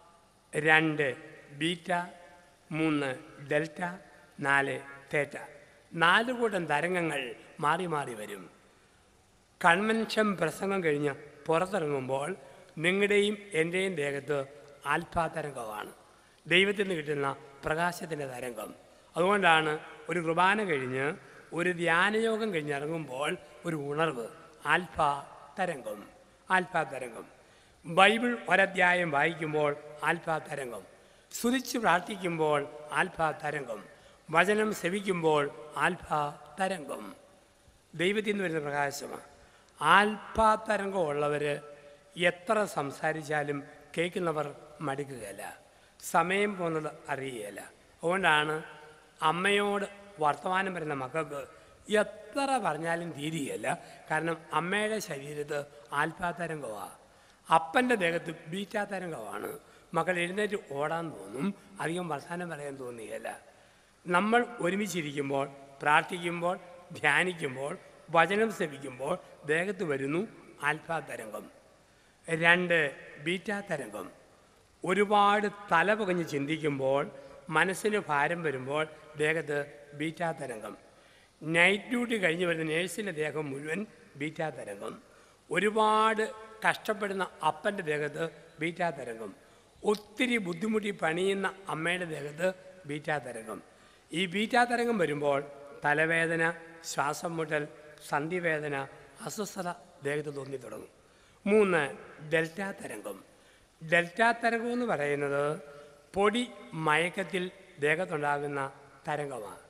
രണ്ട് ബീറ്റ മൂന്ന് ഡെൽറ്റ നാല് തേറ്റ നാല് കൂട്ടം തരംഗങ്ങൾ മാറി മാറി വരും കൺവെൻഷൻ പ്രസംഗം കഴിഞ്ഞ് പുറത്തിറങ്ങുമ്പോൾ നിങ്ങളുടെയും എൻ്റെയും ദേഹത്ത് ആൽഫാ തരംഗമാണ് ദൈവത്തിൽ നിന്ന് കിട്ടുന്ന പ്രകാശത്തിൻ്റെ തരംഗം അതുകൊണ്ടാണ് ഒരു കുർബാന കഴിഞ്ഞ് ഒരു ധ്യാനയോഗം കഴിഞ്ഞ് ഇറങ്ങുമ്പോൾ ഒരു ഉണർവ് ആൽഫാ തരംഗം ആൽഫാ തരംഗം ബൈബിൾ ഒരധ്യായം വായിക്കുമ്പോൾ ആൽഫാ തരംഗം സ്തുതിച്ച് പ്രാർത്ഥിക്കുമ്പോൾ ആൽഫാ തരംഗം വചനം സെവിക്കുമ്പോൾ ആൽഫാ തരംഗം ദൈവത്തിൽ നിന്ന് വരുന്ന പ്രകാശമാണ് ആൽഫാ തരംഗം ഉള്ളവർ എത്ര സംസാരിച്ചാലും കേൾക്കുന്നവർ മടുക്കുകയില്ല സമയം പോകുന്നത് അറിയുകയില്ല അതുകൊണ്ടാണ് അമ്മയോട് വർത്തമാനം വരുന്ന മക്കൾക്ക് എത്ര പറഞ്ഞാലും തീരുകയില്ല കാരണം അമ്മയുടെ ശരീരത്ത് ആൽഫാ തരംഗമാണ് അപ്പൻ്റെ ദേഹത്ത് ബീറ്റാ തരംഗമാണ് മക്കൾ എഴുന്നേറ്റ് ഓടാൻ തോന്നും അധികം വർത്തമാനം പറയാൻ തോന്നുകയില്ല നമ്മൾ ഒരുമിച്ചിരിക്കുമ്പോൾ പ്രാർത്ഥിക്കുമ്പോൾ ധ്യാനിക്കുമ്പോൾ വചനം ശ്രവിക്കുമ്പോൾ ദേഹത്ത് വരുന്നു ആൽഫാ തരംഗം രണ്ട് ബീറ്റാ തരംഗം ഒരുപാട് തല പുകഞ്ഞ് ചിന്തിക്കുമ്പോൾ മനസ്സിന് ഭാരം വരുമ്പോൾ ദേഹത്ത് ബീറ്റാ തരംഗം നൈറ്റ് ഡ്യൂട്ടി കഴിഞ്ഞ് വരുന്ന നേഴ്സിൻ്റെ ദേഹം മുഴുവൻ ബീറ്റാ തരംഗം ഒരുപാട് കഷ്ടപ്പെടുന്ന അപ്പൻ്റെ ദേഹത്ത് ബീറ്റാ തരംഗം ഒത്തിരി ബുദ്ധിമുട്ടി പണിയുന്ന അമ്മയുടെ ദേഹത്ത് ബീറ്റാ തരംഗം ഈ ബീറ്റാ തരംഗം വരുമ്പോൾ തലവേദന ശ്വാസം മുട്ടൽ സന്ധിവേദന അസ്വസ്ഥത ദേഹത്ത് തോന്നി തുടങ്ങും മൂന്ന് ഡെൽറ്റ തരംഗം ഡെൽറ്റ തരംഗം എന്ന് പറയുന്നത് പൊടി മയക്കത്തിൽ ദേഹത്തുണ്ടാകുന്ന തരംഗമാണ്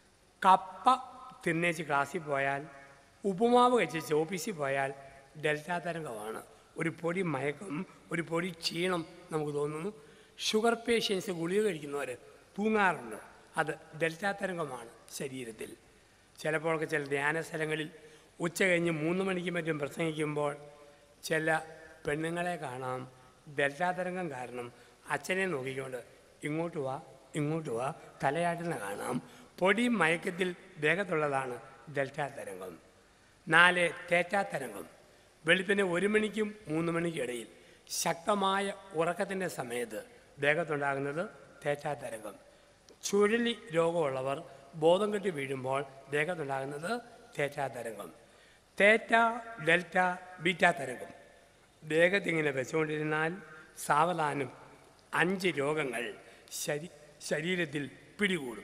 കപ്പ തിന്നേച്ച് ക്ലാസ്സിൽ പോയാൽ ഉപ്പുമാവ് കഴിച്ച് ഓഫീസിൽ പോയാൽ ഡെൽറ്റ തരംഗമാണ് ഒരു പൊടി മയക്കം ഒരു പൊടി ക്ഷീണം നമുക്ക് തോന്നുന്നു ഷുഗർ പേഷ്യൻസ് ഗുളിക കഴിക്കുന്നവർ തൂങ്ങാറുണ്ട് അത് ഡെൽറ്റ തരംഗമാണ് ശരീരത്തിൽ ചിലപ്പോഴൊക്കെ ചില ധ്യാന സ്ഥലങ്ങളിൽ ഉച്ച കഴിഞ്ഞ് മൂന്ന് മണിക്ക് മറ്റും പ്രസംഗിക്കുമ്പോൾ ചില പെണ്ണുങ്ങളെ കാണാം ഡെൽറ്റ തരംഗം കാരണം അച്ഛനെ നോക്കിക്കൊണ്ട് ഇങ്ങോട്ട് വാ ഇങ്ങോട്ട് വാ തലയാട്ടുന്ന കാണാം പൊടി മയക്കത്തിൽ ദേഹത്തുള്ളതാണ് ഡെൽറ്റ തരംഗം നാല് തേറ്റ തരംഗം വെളുപ്പിന് ഒരു മണിക്കും മൂന്ന് മണിക്കും ഇടയിൽ ശക്തമായ ഉറക്കത്തിൻ്റെ സമയത്ത് ദേഹത്തുണ്ടാകുന്നത് തേറ്റ തരംഗം ചുഴലി രോഗമുള്ളവർ ബോധം കെട്ടി വീഴുമ്പോൾ ദേഹത്തുണ്ടാകുന്നത് തേറ്റ തരംഗം തേറ്റ ഡെൽറ്റ ബീറ്റ തരംഗം ദേഹത്തിങ്ങനെ വെച്ചുകൊണ്ടിരുന്നാൽ സാവധാനം അഞ്ച് രോഗങ്ങൾ ശരി ശരീരത്തിൽ പിടികൂടും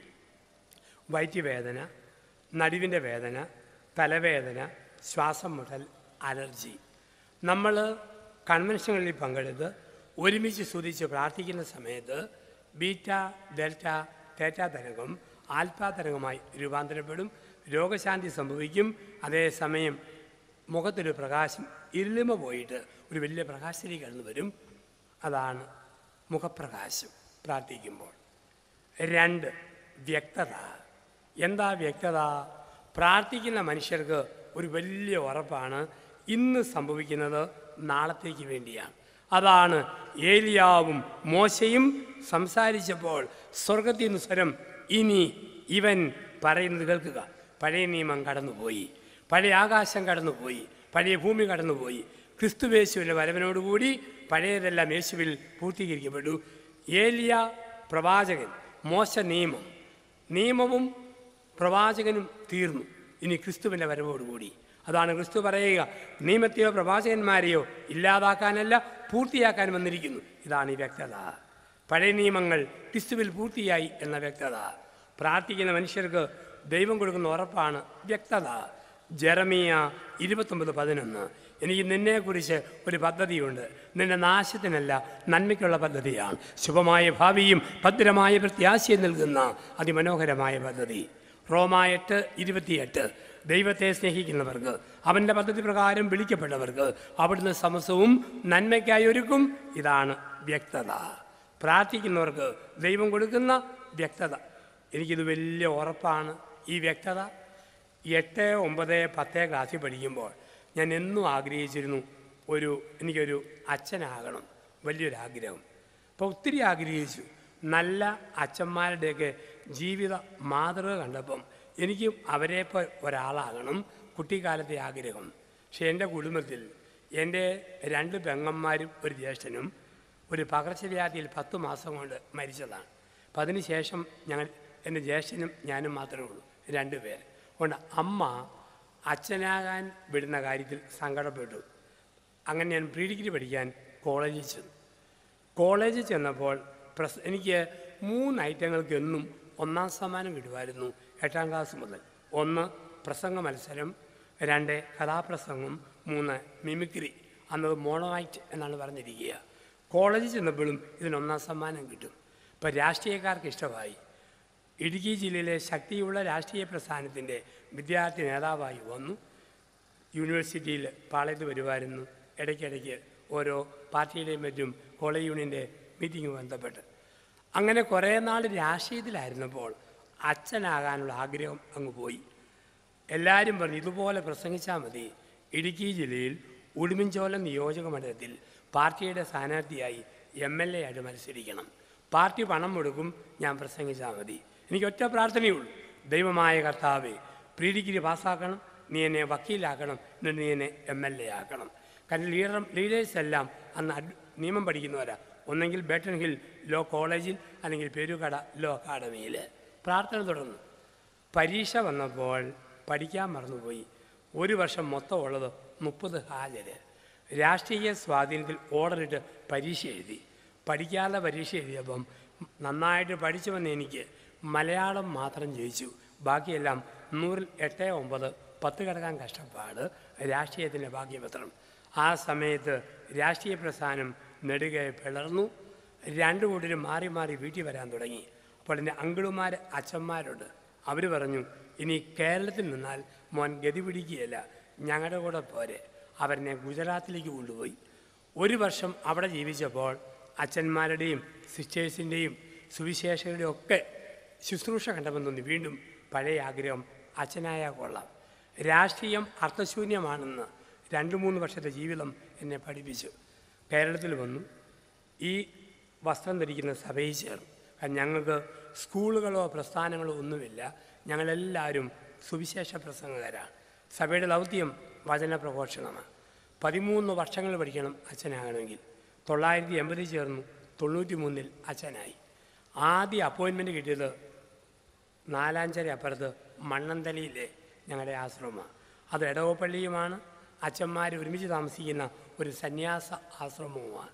വയറ്റുവേദന നടുവിൻ്റെ വേദന തലവേദന ശ്വാസം മുട്ടൽ അലർജി നമ്മൾ കൺവെൻഷനുകളിൽ പങ്കെടുത്ത് ഒരുമിച്ച് സ്തുതിച്ച് പ്രാർത്ഥിക്കുന്ന സമയത്ത് ബീറ്റ ഡെൽറ്റ തേറ്റ തരംഗം ആൽഫ തരംഗമായി രൂപാന്തരപ്പെടും രോഗശാന്തി സംഭവിക്കും അതേസമയം മുഖത്തൊരു പ്രകാശം ഇരുളിമ പോയിട്ട് ഒരു വലിയ പ്രകാശത്തിലേക്ക് കടന്നു വരും അതാണ് മുഖപ്രകാശം പ്രാർത്ഥിക്കുമ്പോൾ രണ്ട് വ്യക്തത എന്താ വ്യക്തത പ്രാർത്ഥിക്കുന്ന മനുഷ്യർക്ക് ഒരു വലിയ ഉറപ്പാണ് ഇന്ന് സംഭവിക്കുന്നത് നാളത്തേക്ക് വേണ്ടിയാണ് അതാണ് ഏലിയാവും മോശയും സംസാരിച്ചപ്പോൾ സ്വർഗത്തിൽ നിന്ന് സ്വരം ഇനി ഇവൻ പറയുന്നത് കേൾക്കുക പഴയ നിയമം കടന്നുപോയി പഴയ ആകാശം കടന്നുപോയി പഴയ ഭൂമി കടന്നുപോയി ക്രിസ്തുവേശുവിൻ്റെ വരവനോടുകൂടി പഴയതെല്ലാം യേശുവിൽ പൂർത്തീകരിക്കപ്പെട്ടു ഏലിയ പ്രവാചകൻ മോശ നിയമം നിയമവും പ്രവാചകനും തീർന്നു ഇനി ക്രിസ്തുവിൻ്റെ വരവോടുകൂടി അതാണ് ക്രിസ്തു പറയുക നിയമത്തെയോ പ്രവാചകന്മാരെയോ ഇല്ലാതാക്കാനല്ല പൂർത്തിയാക്കാൻ വന്നിരിക്കുന്നു ഇതാണ് ഈ വ്യക്തത പഴയ നിയമങ്ങൾ ക്രിസ്തുവിൽ പൂർത്തിയായി എന്ന വ്യക്തത പ്രാർത്ഥിക്കുന്ന മനുഷ്യർക്ക് ദൈവം കൊടുക്കുന്ന ഉറപ്പാണ് വ്യക്തത ജെറമിയ ഇരുപത്തൊമ്പത് പതിനൊന്ന് എനിക്ക് നിന്നെക്കുറിച്ച് ഒരു പദ്ധതിയുണ്ട് നിന്റെ നാശത്തിനല്ല നന്മയ്ക്കുള്ള പദ്ധതിയാണ് ശുഭമായ ഭാവിയും ഭദ്രമായ പ്രത്യാശയും നൽകുന്ന അതിമനോഹരമായ പദ്ധതി റോമ എട്ട് ഇരുപത്തിയെട്ട് ദൈവത്തെ സ്നേഹിക്കുന്നവർക്ക് അവൻ്റെ പദ്ധതി പ്രകാരം വിളിക്കപ്പെട്ടവർക്ക് അവിടുന്ന് സമസ്തവും നന്മയ്ക്കായി ഒരുക്കും ഇതാണ് വ്യക്തത പ്രാർത്ഥിക്കുന്നവർക്ക് ദൈവം കൊടുക്കുന്ന വ്യക്തത എനിക്കിത് വലിയ ഉറപ്പാണ് ഈ വ്യക്തത എട്ട് ഒമ്പത് പത്ത് ക്ലാസ്സിൽ പഠിക്കുമ്പോൾ ഞാൻ എന്നും ആഗ്രഹിച്ചിരുന്നു ഒരു എനിക്കൊരു അച്ഛനാകണം വലിയൊരാഗ്രഹം അപ്പോൾ ഒത്തിരി ആഗ്രഹിച്ചു നല്ല അച്ഛന്മാരുടെയൊക്കെ ജീവിത മാതൃക കണ്ടപ്പം എനിക്കും അവരെപ്പോൾ ഒരാളാകണം കുട്ടിക്കാലത്തെ ആഗ്രഹം പക്ഷെ എൻ്റെ കുടുംബത്തിൽ എൻ്റെ രണ്ട് പെങ്ങന്മാരും ഒരു ജ്യേഷ്ഠനും ഒരു പകർച്ചവ്യാധിയിൽ പത്ത് മാസം കൊണ്ട് മരിച്ചതാണ് അപ്പം അതിനുശേഷം ഞങ്ങൾ എൻ്റെ ജ്യേഷ്ഠനും ഞാനും മാത്രമേ ഉള്ളൂ രണ്ടുപേർ അതുകൊണ്ട് അമ്മ അച്ഛനാകാൻ വിടുന്ന കാര്യത്തിൽ സങ്കടപ്പെട്ടു അങ്ങനെ ഞാൻ പ്രീ ഡിഗ്രി പഠിക്കാൻ കോളേജിൽ ചെന്നു കോളേജിൽ ചെന്നപ്പോൾ പ്രസ് എനിക്ക് മൂന്ന് ഐറ്റങ്ങൾക്ക് എന്നും ഒന്നാം സമ്മാനം കിട്ടുമായിരുന്നു എട്ടാം ക്ലാസ് മുതൽ ഒന്ന് പ്രസംഗ മത്സരം രണ്ട് കഥാപ്രസംഗം മൂന്ന് മിമിക്രി അന്നത് മോണോആക്ട് എന്നാണ് പറഞ്ഞിരിക്കുക കോളേജിൽ ചെന്നപ്പോഴും ഇതിന് ഒന്നാം സമ്മാനം കിട്ടും ഇപ്പോൾ രാഷ്ട്രീയക്കാർക്ക് ഇഷ്ടമായി ഇടുക്കി ജില്ലയിലെ ശക്തിയുള്ള രാഷ്ട്രീയ പ്രസ്ഥാനത്തിൻ്റെ വിദ്യാർത്ഥി നേതാവായി വന്നു യൂണിവേഴ്സിറ്റിയിൽ പാളയത്ത് വരുമായിരുന്നു ഇടയ്ക്കിടയ്ക്ക് ഓരോ പാർട്ടിയുടെയും മറ്റും കോളേജ് യൂണിയൻ്റെ മീറ്റിംഗ് ബന്ധപ്പെട്ട് അങ്ങനെ കുറേ നാൾ രാഷ്ട്രീയത്തിലായിരുന്നപ്പോൾ അച്ഛനാകാനുള്ള ആഗ്രഹം അങ്ങ് പോയി എല്ലാവരും പറഞ്ഞു ഇതുപോലെ പ്രസംഗിച്ചാൽ മതി ഇടുക്കി ജില്ലയിൽ ഉടുമ്പൻചോലം നിയോജക മണ്ഡലത്തിൽ പാർട്ടിയുടെ സ്ഥാനാർത്ഥിയായി എം എൽ എ ആയിട്ട് മത്സരിക്കണം പാർട്ടി പണം കൊടുക്കും ഞാൻ പ്രസംഗിച്ചാൽ മതി എനിക്ക് ഒറ്റ പ്രാർത്ഥനയുള്ളൂ ദൈവമായ കർത്താവെ പ്രീ ഡിഗ്രി പാസ്സാക്കണം നീ എന്നെ വക്കീലാക്കണം എന്നിട്ട് നീ എന്നെ എം എൽ എ ആക്കണം കാരണം ലീഡർ ലീഡേഴ്സ് എല്ലാം അന്ന് അഡ് നിയമം പഠിക്കുന്നവരാ ഒന്നെങ്കിൽ ബേട്ടൺ ഹിൽ ലോ കോളേജിൽ അല്ലെങ്കിൽ പെരുകട ലോ അക്കാഡമിയിൽ പ്രാർത്ഥന തുടർന്നു പരീക്ഷ വന്നപ്പോൾ പഠിക്കാൻ മറന്നുപോയി ഒരു വർഷം മൊത്തം ഉള്ളത് മുപ്പത് ഹാജര് രാഷ്ട്രീയ സ്വാധീനത്തിൽ ഓർഡറിട്ട് പരീക്ഷ എഴുതി പഠിക്കാതെ പരീക്ഷ എഴുതിയപ്പം നന്നായിട്ട് പഠിച്ചു വന്ന എനിക്ക് മലയാളം മാത്രം ജയിച്ചു ബാക്കിയെല്ലാം നൂറിൽ എട്ട് ഒമ്പത് പത്ത് കിടക്കാൻ കഷ്ടപ്പാട് രാഷ്ട്രീയത്തിൻ്റെ ഭാഗ്യപത്രം ആ സമയത്ത് രാഷ്ട്രീയ പ്രസ്ഥാനം നെടുകെ പിളർന്നു രണ്ടു കൂട്ടരും മാറി മാറി വീട്ടിൽ വരാൻ തുടങ്ങി അപ്പോൾ എൻ്റെ അങ്കിളുമാർ അച്ഛന്മാരുണ്ട് അവർ പറഞ്ഞു ഇനി കേരളത്തിൽ നിന്നാൽ മോൻ ഗതി പിടിക്കുകയല്ല ഞങ്ങളുടെ കൂടെ പോരെ അവരെന്നെ ഗുജറാത്തിലേക്ക് കൊണ്ടുപോയി ഒരു വർഷം അവിടെ ജീവിച്ചപ്പോൾ അച്ഛന്മാരുടെയും സിസ്റ്റേഴ്സിൻ്റെയും സുവിശേഷകളുടെയും ഒക്കെ ശുശ്രൂഷ കണ്ടപ്പോൾ തോന്നി വീണ്ടും പഴയ ആഗ്രഹം അച്ഛനായ കൊള്ളാം രാഷ്ട്രീയം അർത്ഥശൂന്യമാണെന്ന് രണ്ട് മൂന്ന് വർഷത്തെ ജീവിതം എന്നെ പഠിപ്പിച്ചു കേരളത്തിൽ വന്നു ഈ വസ്ത്രം ധരിക്കുന്ന സഭയിൽ ചേർന്നു കാരണം ഞങ്ങൾക്ക് സ്കൂളുകളോ പ്രസ്ഥാനങ്ങളോ ഒന്നുമില്ല ഞങ്ങളെല്ലാവരും സുവിശേഷ പ്രസംഗകരാണ് സഭയുടെ ദൗത്യം വചന പ്രഘോഷണമാണ് പതിമൂന്ന് വർഷങ്ങൾ പഠിക്കണം അച്ഛനാകണമെങ്കിൽ തൊള്ളായിരത്തി എൺപതിൽ ചേർന്നു തൊണ്ണൂറ്റി മൂന്നിൽ അച്ഛനായി ആദ്യ അപ്പോയിൻമെൻറ്റ് കിട്ടിയത് നാലാഞ്ചര അപ്പുറത്ത് മണ്ണന്തലിയിലെ ഞങ്ങളുടെ ആശ്രമമാണ് അത് എടവപ്പള്ളിയുമാണ് അച്ഛന്മാർ ഒരുമിച്ച് താമസിക്കുന്ന ഒരു സന്യാസ ആശ്രമവുമാണ്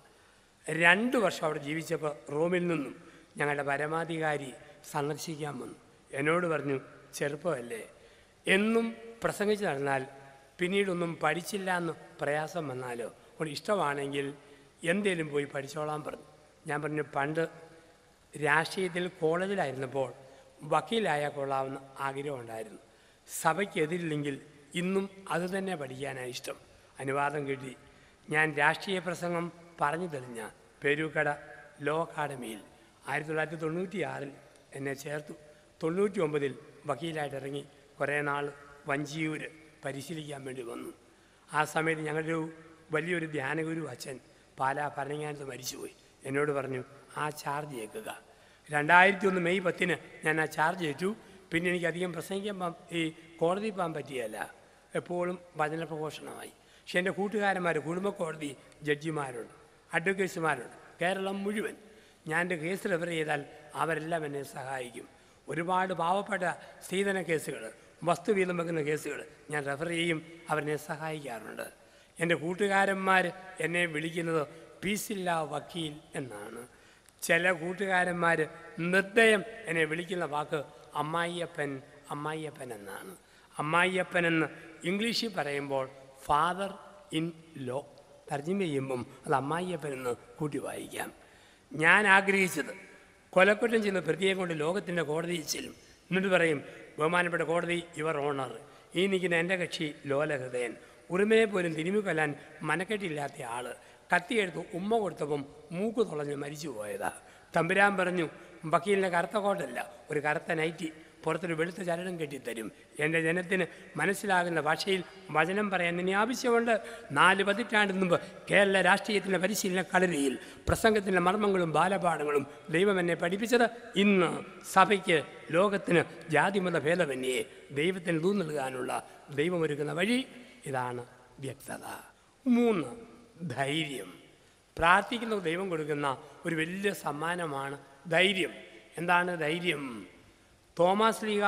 രണ്ട് വർഷം അവിടെ ജീവിച്ചപ്പോൾ റോമിൽ നിന്നും ഞങ്ങളുടെ പരമാധികാരി സന്ദർശിക്കാൻ വന്നു എന്നോട് പറഞ്ഞു ചെറുപ്പമല്ലേ എന്നും പ്രസംഗിച്ച് നടന്നാൽ പിന്നീടൊന്നും പഠിച്ചില്ല എന്ന് പ്രയാസം വന്നാലോ അപ്പോൾ ഇഷ്ടമാണെങ്കിൽ എന്തേലും പോയി പഠിച്ചോളാൻ പറഞ്ഞു ഞാൻ പറഞ്ഞു പണ്ട് രാഷ്ട്രീയത്തിൽ കോളേജിലായിരുന്നപ്പോൾ വക്കീലായ കൊള്ളാവുന്ന ആഗ്രഹമുണ്ടായിരുന്നു സഭയ്ക്കെതിരില്ലെങ്കിൽ ഇന്നും അത് തന്നെ പഠിക്കാനാണ് ഇഷ്ടം അനുവാദം കിട്ടി ഞാൻ രാഷ്ട്രീയ പ്രസംഗം പറഞ്ഞു തെളിഞ്ഞ പേരൂക്കട ലോ അക്കാഡമിയിൽ ആയിരത്തി തൊള്ളായിരത്തി തൊണ്ണൂറ്റി ആറിൽ എന്നെ ചേർത്തു തൊണ്ണൂറ്റി ഒമ്പതിൽ വക്കീലായിട്ട് ഇറങ്ങി കുറേ നാൾ വഞ്ചിയൂർ പരിശീലിക്കാൻ വേണ്ടി വന്നു ആ സമയത്ത് ഞങ്ങളുടെ ഒരു വലിയൊരു ധ്യാനഗുരു അച്ഛൻ പാലാ ഭരണങ്ങാനത്ത് മരിച്ചുപോയി എന്നോട് പറഞ്ഞു ആ ചാർജ് ഏൽക്കുക രണ്ടായിരത്തി ഒന്ന് മെയ് പത്തിന് ഞാൻ ആ ചാർജ് ഏറ്റു പിന്നെ എനിക്ക് അധികം പ്രസംഗിക്കാൻ പോകാൻ ഈ കോടതി പോകാൻ പറ്റിയല്ല എപ്പോഴും വചന പ്രഘോഷണമായി പക്ഷെ എൻ്റെ കൂട്ടുകാരന്മാർ കുടുംബ കോടതി ജഡ്ജിമാരുണ്ട് അഡ്വക്കേറ്റ്സുമാരുണ്ട് കേരളം മുഴുവൻ ഞാൻ എൻ്റെ കേസ് റെഫർ ചെയ്താൽ അവരെല്ലാം എന്നെ സഹായിക്കും ഒരുപാട് പാവപ്പെട്ട സ്ത്രീധന കേസുകൾ വസ്തുവീതം വെക്കുന്ന കേസുകൾ ഞാൻ റെഫർ ചെയ്യും അവരെന്നെ സഹായിക്കാറുണ്ട് എൻ്റെ കൂട്ടുകാരന്മാർ എന്നെ വിളിക്കുന്നത് പീസില്ല വക്കീൽ എന്നാണ് ചില കൂട്ടുകാരന്മാർ നിർദ്ദയം എന്നെ വിളിക്കുന്ന വാക്ക് അമ്മായിയപ്പൻ അമ്മായിയപ്പൻ എന്നാണ് അമ്മായിയപ്പൻ എന്ന് ഇംഗ്ലീഷിൽ പറയുമ്പോൾ ഫാദർ ഇൻ ലോ തർജ്ജമ ചെയ്യുമ്പം അത് അമ്മായിയപ്പൻ എന്ന് കൂട്ടി വായിക്കാം ഞാൻ ആഗ്രഹിച്ചത് കൊലക്കുറ്റം ചെയ്യുന്ന പ്രതിയെ കൊണ്ട് ലോകത്തിൻ്റെ കോടതിയിൽ ചെല്ലും എന്നിട്ട് പറയും ബഹുമാനപ്പെട്ട കോടതി ഇവർ ഓണർ ഈ നിൽക്കുന്ന എൻ്റെ കക്ഷി ലോലഹൃദയൻ ഉറുമയെ പോലും തിരുമ്മി കൊല്ലാൻ മനക്കെട്ടില്ലാത്ത ആള് കത്തിയെടുത്ത് ഉമ്മ കൊടുത്തപ്പം മൂക്ക് തുളഞ്ഞ് മരിച്ചു പോയതാ തമ്പുരാൻ പറഞ്ഞു വക്കീലിനെ കറുത്ത കോട്ടല്ല ഒരു കറുത്ത നൈറ്റി പുറത്തൊരു വെളുത്ത ചരടും കെട്ടിത്തരും എൻ്റെ ജനത്തിന് മനസ്സിലാകുന്ന ഭാഷയിൽ വചനം പറയാൻ ഇനി ആവശ്യമുണ്ട് നാല് പതിറ്റാണ്ട് മുമ്പ് കേരള രാഷ്ട്രീയത്തിൻ്റെ പരിശീലന കളരിയിൽ പ്രസംഗത്തിൻ്റെ മർമ്മങ്ങളും ബാലപാഠങ്ങളും ദൈവം എന്നെ പഠിപ്പിച്ചത് ഇന്ന് സഭയ്ക്ക് ലോകത്തിന് ജാതിമത ഭേദമന്യേ ദൈവത്തിന് തൂ നൽകാനുള്ള ദൈവമൊരുക്കുന്ന വഴി ഇതാണ് വ്യക്തത മൂന്ന് ധൈര്യം പ്രാർത്ഥിക്കുന്ന ദൈവം കൊടുക്കുന്ന ഒരു വലിയ സമ്മാനമാണ് ധൈര്യം എന്താണ് ധൈര്യം തോമസ് ലീഗ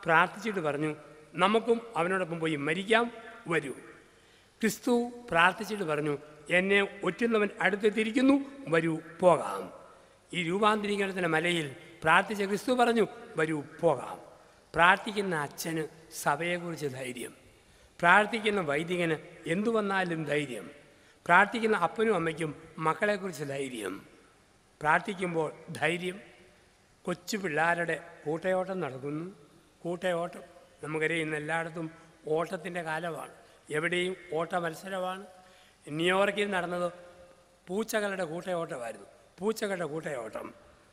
പ്രാർത്ഥിച്ചിട്ട് പറഞ്ഞു നമുക്കും അവനോടൊപ്പം പോയി മരിക്കാം വരൂ ക്രിസ്തു പ്രാർത്ഥിച്ചിട്ട് പറഞ്ഞു എന്നെ ഒറ്റുന്നവൻ അടുത്തെത്തിയിരിക്കുന്നു വരൂ പോകാം ഈ രൂപാന്തരീകരണത്തിൻ്റെ മലയിൽ പ്രാർത്ഥിച്ച ക്രിസ്തു പറഞ്ഞു വരൂ പോകാം പ്രാർത്ഥിക്കുന്ന അച്ഛന് സഭയെക്കുറിച്ച് ധൈര്യം പ്രാർത്ഥിക്കുന്ന വൈദികന് എന്തു വന്നാലും ധൈര്യം പ്രാർത്ഥിക്കുന്ന അപ്പനും അമ്മയ്ക്കും മക്കളെക്കുറിച്ച് ധൈര്യം പ്രാർത്ഥിക്കുമ്പോൾ ധൈര്യം കൊച്ചു പിള്ളേരുടെ കൂട്ടയോട്ടം നടക്കുന്നു കൂട്ടയോട്ടം നമുക്കറിയാം ഇന്ന് എല്ലായിടത്തും ഓട്ടത്തിൻ്റെ കാലമാണ് എവിടെയും ഓട്ട മത്സരമാണ് ന്യൂയോർക്കിൽ നടന്നത് പൂച്ചകളുടെ കൂട്ടയോട്ടമായിരുന്നു പൂച്ചകളുടെ കൂട്ടയോട്ടം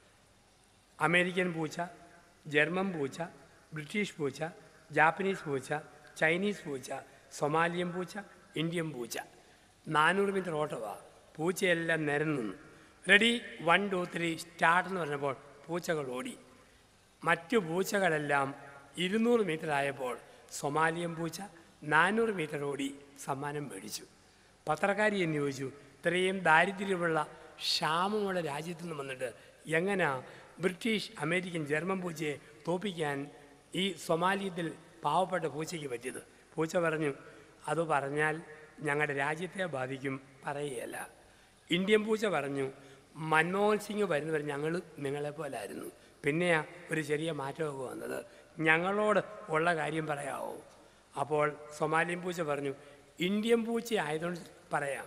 അമേരിക്കൻ പൂച്ച ജർമ്മൻ പൂച്ച ബ്രിട്ടീഷ് പൂച്ച ജാപ്പനീസ് പൂച്ച ചൈനീസ് പൂച്ച സൊമാലിയൻ പൂച്ച ഇന്ത്യൻ പൂച്ച നാനൂറ് മീറ്റർ ഓട്ടമാണ് പൂച്ചയെല്ലാം നിരന്നു ready one two three start എന്ന് പറഞ്ഞപ്പോൾ പൂച്ചകൾ ഓടി മറ്റു പൂച്ചകളെല്ലാം ഇരുന്നൂറ് മീറ്റർ ആയപ്പോൾ സൊമാലിയൻ പൂച്ച നാനൂറ് മീറ്റർ ഓടി സമ്മാനം മേടിച്ചു പത്രക്കാരി എന്ന് ചോദിച്ചു ഇത്രയും ദാരിദ്ര്യമുള്ള ക്ഷാമമുള്ള രാജ്യത്തു നിന്ന് വന്നിട്ട് എങ്ങനെയാ ബ്രിട്ടീഷ് അമേരിക്കൻ ജർമ്മൻ പൂച്ചയെ തോപ്പിക്കാൻ ഈ സൊമാലിയത്തിൽ പാവപ്പെട്ട പൂച്ചയ്ക്ക് പറ്റിയത് പൂച്ച പറഞ്ഞു അത് പറഞ്ഞാൽ ഞങ്ങളുടെ രാജ്യത്തെ ബാധിക്കും പറയുകയല്ല ഇന്ത്യൻ പൂച്ച പറഞ്ഞു മൻമോഹൻ സിംഗ് വരുന്നവർ ഞങ്ങൾ നിങ്ങളെപ്പോലായിരുന്നു പിന്നെയാ ഒരു ചെറിയ മാറ്റമൊക്കെ വന്നത് ഞങ്ങളോട് ഉള്ള കാര്യം പറയാമോ അപ്പോൾ സൊമാലിയൻ പൂച്ച പറഞ്ഞു ഇന്ത്യൻ പൂച്ച ആയതുകൊണ്ട് പറയാം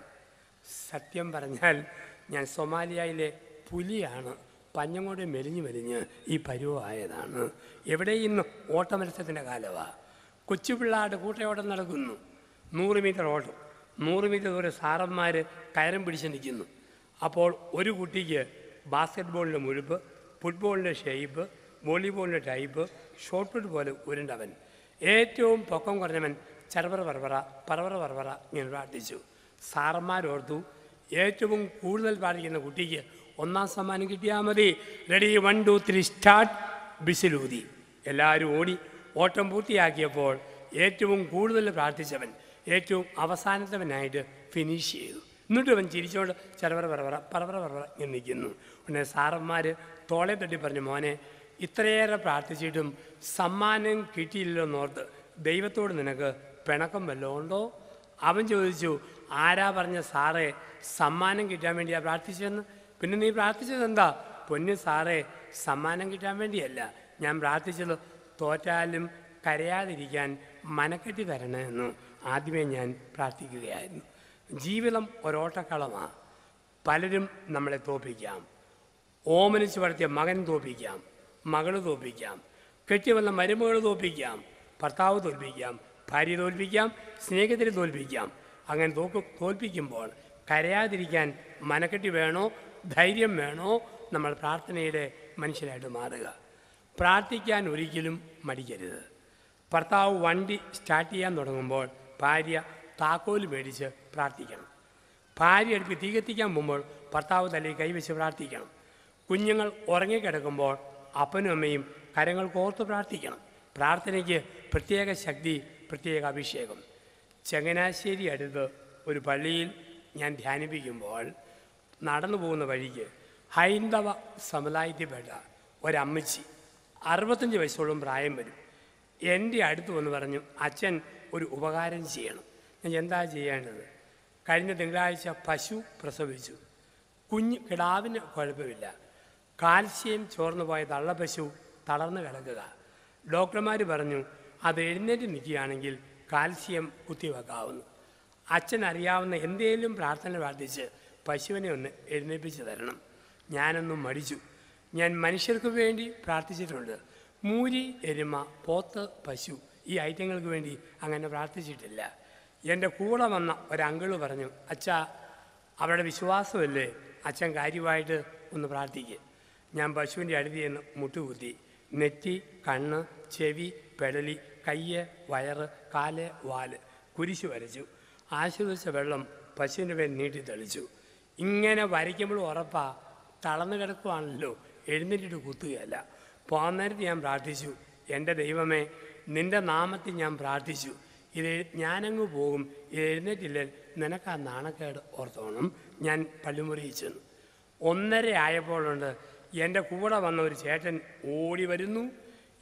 സത്യം പറഞ്ഞാൽ ഞാൻ സൊമാലിയയിലെ പുലിയാണ് പഞ്ഞം കൊണ്ട് മെലിഞ്ഞ് മെലിഞ്ഞ് ഈ പരുവമായതാണ് എവിടെ ഇന്ന് ഓട്ടമത്സരത്തിൻ്റെ കാലമാണ് കൊച്ചു പിള്ളേരുടെ കൂട്ടയോട്ടം നടക്കുന്നു നൂറ് മീറ്റർ ഓട്ടം നൂറ് മീറ്റർ ദൂരെ സാറന്മാർ കയറും പിടിച്ച് നിൽക്കുന്നു അപ്പോൾ ഒരു കുട്ടിക്ക് ബാസ്ക്കറ്റ് ബോളിൻ്റെ മുഴുപ്പ് ഫുട്ബോളിൻ്റെ ഷേപ്പ് വോളിബോളിൻ്റെ ടൈപ്പ് ഷോർട്ട് പുട്ട് പോലെ ഉരുണ്ടവൻ ഏറ്റവും പൊക്കം കുറഞ്ഞവൻ ചരവറ പറവറ പറവറ പറവറ ഇങ്ങനെ പ്രാർത്ഥിച്ചു സാറന്മാരോർത്തു ഏറ്റവും കൂടുതൽ പ്രാർത്ഥിക്കുന്ന കുട്ടിക്ക് ഒന്നാം സമ്മാനം കിട്ടിയാൽ മതി ready one two three start ബിസിലൂതി എല്ലാവരും ഓടി ഓട്ടം പൂർത്തിയാക്കിയപ്പോൾ ഏറ്റവും കൂടുതൽ പ്രാർത്ഥിച്ചവൻ ഏറ്റവും അവസാനത്തവനായിട്ട് ഫിനിഷ് ചെയ്തു എന്നിട്ട് അവൻ ചിരിച്ചോണ്ട് ചരവറ പറവറ പറവറ പറവറ ഇങ്ങനെ നിൽക്കുന്നു ഉടനെ സാറന്മാർ തോളെ തട്ടി പറഞ്ഞു മോനെ ഇത്രയേറെ പ്രാർത്ഥിച്ചിട്ടും സമ്മാനം കിട്ടിയില്ലല്ലോ എന്നോർത്ത് ദൈവത്തോട് നിനക്ക് പിണക്കം വല്ലതും ഉണ്ടോ അവൻ ചോദിച്ചു ആരാ പറഞ്ഞ സാറേ സമ്മാനം കിട്ടാൻ വേണ്ടിയാ പ്രാർത്ഥിച്ചതെന്ന് പിന്നെ നീ പ്രാർത്ഥിച്ചത് എന്താ പൊന്നു സാറേ സമ്മാനം കിട്ടാൻ വേണ്ടിയല്ല ഞാൻ പ്രാർത്ഥിച്ചത് തോറ്റാലും കരയാതിരിക്കാൻ മനക്കെട്ടി തരണമെന്ന് ആദ്യമേ ഞാൻ പ്രാർത്ഥിക്കുകയായിരുന്നു ജീവിതം ഒരോട്ടക്കളമാണ് പലരും നമ്മളെ തോപ്പിക്കാം ഓമനിച്ച് വളർത്തിയ മകൻ തോപ്പിക്കാം മകൾ തോപ്പിക്കാം കെട്ടിവന്ന മരുമകൾ തോപ്പിക്കാം ഭർത്താവ് തോൽപ്പിക്കാം ഭാര്യ തോൽപ്പിക്കാം സ്നേഹിതരെ തോൽപ്പിക്കാം അങ്ങനെ തോക്ക് തോൽപ്പിക്കുമ്പോൾ കരയാതിരിക്കാൻ മനക്കെട്ടി വേണോ ധൈര്യം വേണോ നമ്മൾ പ്രാർത്ഥനയുടെ മനുഷ്യരായിട്ട് മാറുക പ്രാർത്ഥിക്കാൻ ഒരിക്കലും മടിക്കരുത് ഭർത്താവ് വണ്ടി സ്റ്റാർട്ട് ചെയ്യാൻ തുടങ്ങുമ്പോൾ ഭാര്യ താക്കോല് മേടിച്ച് പ്രാർത്ഥിക്കണം ഭാര്യ അടുപ്പ് തീ കത്തിക്കാൻ പോകുമ്പോൾ ഭർത്താവ് തലയിൽ കൈവച്ച് പ്രാർത്ഥിക്കണം കുഞ്ഞുങ്ങൾ ഉറങ്ങിക്കിടക്കുമ്പോൾ അപ്പനും അമ്മയും കരങ്ങൾ കോർത്ത് പ്രാർത്ഥിക്കണം പ്രാർത്ഥനയ്ക്ക് പ്രത്യേക ശക്തി പ്രത്യേക അഭിഷേകം ചങ്ങനാശ്ശേരി അടുത്ത് ഒരു പള്ളിയിൽ ഞാൻ ധ്യാനിപ്പിക്കുമ്പോൾ നടന്നു പോകുന്ന വഴിക്ക് ഹൈന്ദവ സമുദായത്തിൽപ്പെട്ട ഒരമ്മച്ചി അറുപത്തഞ്ച് വയസ്സോളം പ്രായം വരും എൻ്റെ അടുത്ത് വന്ന് പറഞ്ഞു അച്ഛൻ ഒരു ഉപകാരം ചെയ്യണം ഞാൻ എന്താ ചെയ്യേണ്ടത് കഴിഞ്ഞ തിങ്കളാഴ്ച പശു പ്രസവിച്ചു കുഞ്ഞ് കിടാവിന് കുഴപ്പമില്ല കാൽസ്യം ചോർന്നു പോയ തള്ളപ്പശു തളർന്നു കിടക്കുക ഡോക്ടർമാർ പറഞ്ഞു അത് എഴുന്നേറ്റ് നിൽക്കുകയാണെങ്കിൽ കാൽസ്യം കുത്തിവെക്കാവുന്നു അച്ഛൻ അറിയാവുന്ന എന്തേലും പ്രാർത്ഥന പ്രാർത്ഥിച്ച് പശുവിനെ ഒന്ന് എഴുന്നേൽപ്പിച്ച് തരണം ഞാനൊന്നും മടിച്ചു ഞാൻ മനുഷ്യർക്ക് വേണ്ടി പ്രാർത്ഥിച്ചിട്ടുണ്ട് മൂരി എരുമ പോത്ത് പശു ഈ ഐറ്റങ്ങൾക്ക് വേണ്ടി അങ്ങനെ പ്രാർത്ഥിച്ചിട്ടില്ല എൻ്റെ കൂടെ വന്ന ഒരങ്കിള് പറഞ്ഞു അച്ഛാ അവരുടെ വിശ്വാസമല്ലേ അച്ഛൻ കാര്യമായിട്ട് ഒന്ന് പ്രാർത്ഥിക്കുക ഞാൻ പശുവിൻ്റെ അടുത്ത് ചെന്ന് മുട്ടുകുത്തി നെറ്റി കണ്ണ് ചെവി പെടലി കയ്യ് വയറ് കാല് വാല് കുരിശ് വരച്ചു ആശ്വസിച്ച വെള്ളം പശുവിൻ്റെ പേര് നീട്ടി തെളിച്ചു ഇങ്ങനെ വരയ്ക്കുമ്പോൾ ഉറപ്പാ തളർന്നു കിടക്കുവാണല്ലോ എഴുന്നേറ്റിട്ട് കുത്തുകയല്ല പോന്നേരത്ത് ഞാൻ പ്രാർത്ഥിച്ചു എൻ്റെ ദൈവമേ നിൻ്റെ നാമത്തിൽ ഞാൻ പ്രാർത്ഥിച്ചു ഇത് ഞാനങ്ങ് പോകും ഇത് എഴുന്നേറ്റില്ല നിനക്ക് ആ നാണക്കേട് ഓർത്തോണം ഞാൻ പള്ളിമുറിയിൽ ചെന്നു ഒന്നര ആയപ്പോഴുണ്ട് എൻ്റെ കൂടെ വന്ന ഒരു ചേട്ടൻ ഓടി വരുന്നു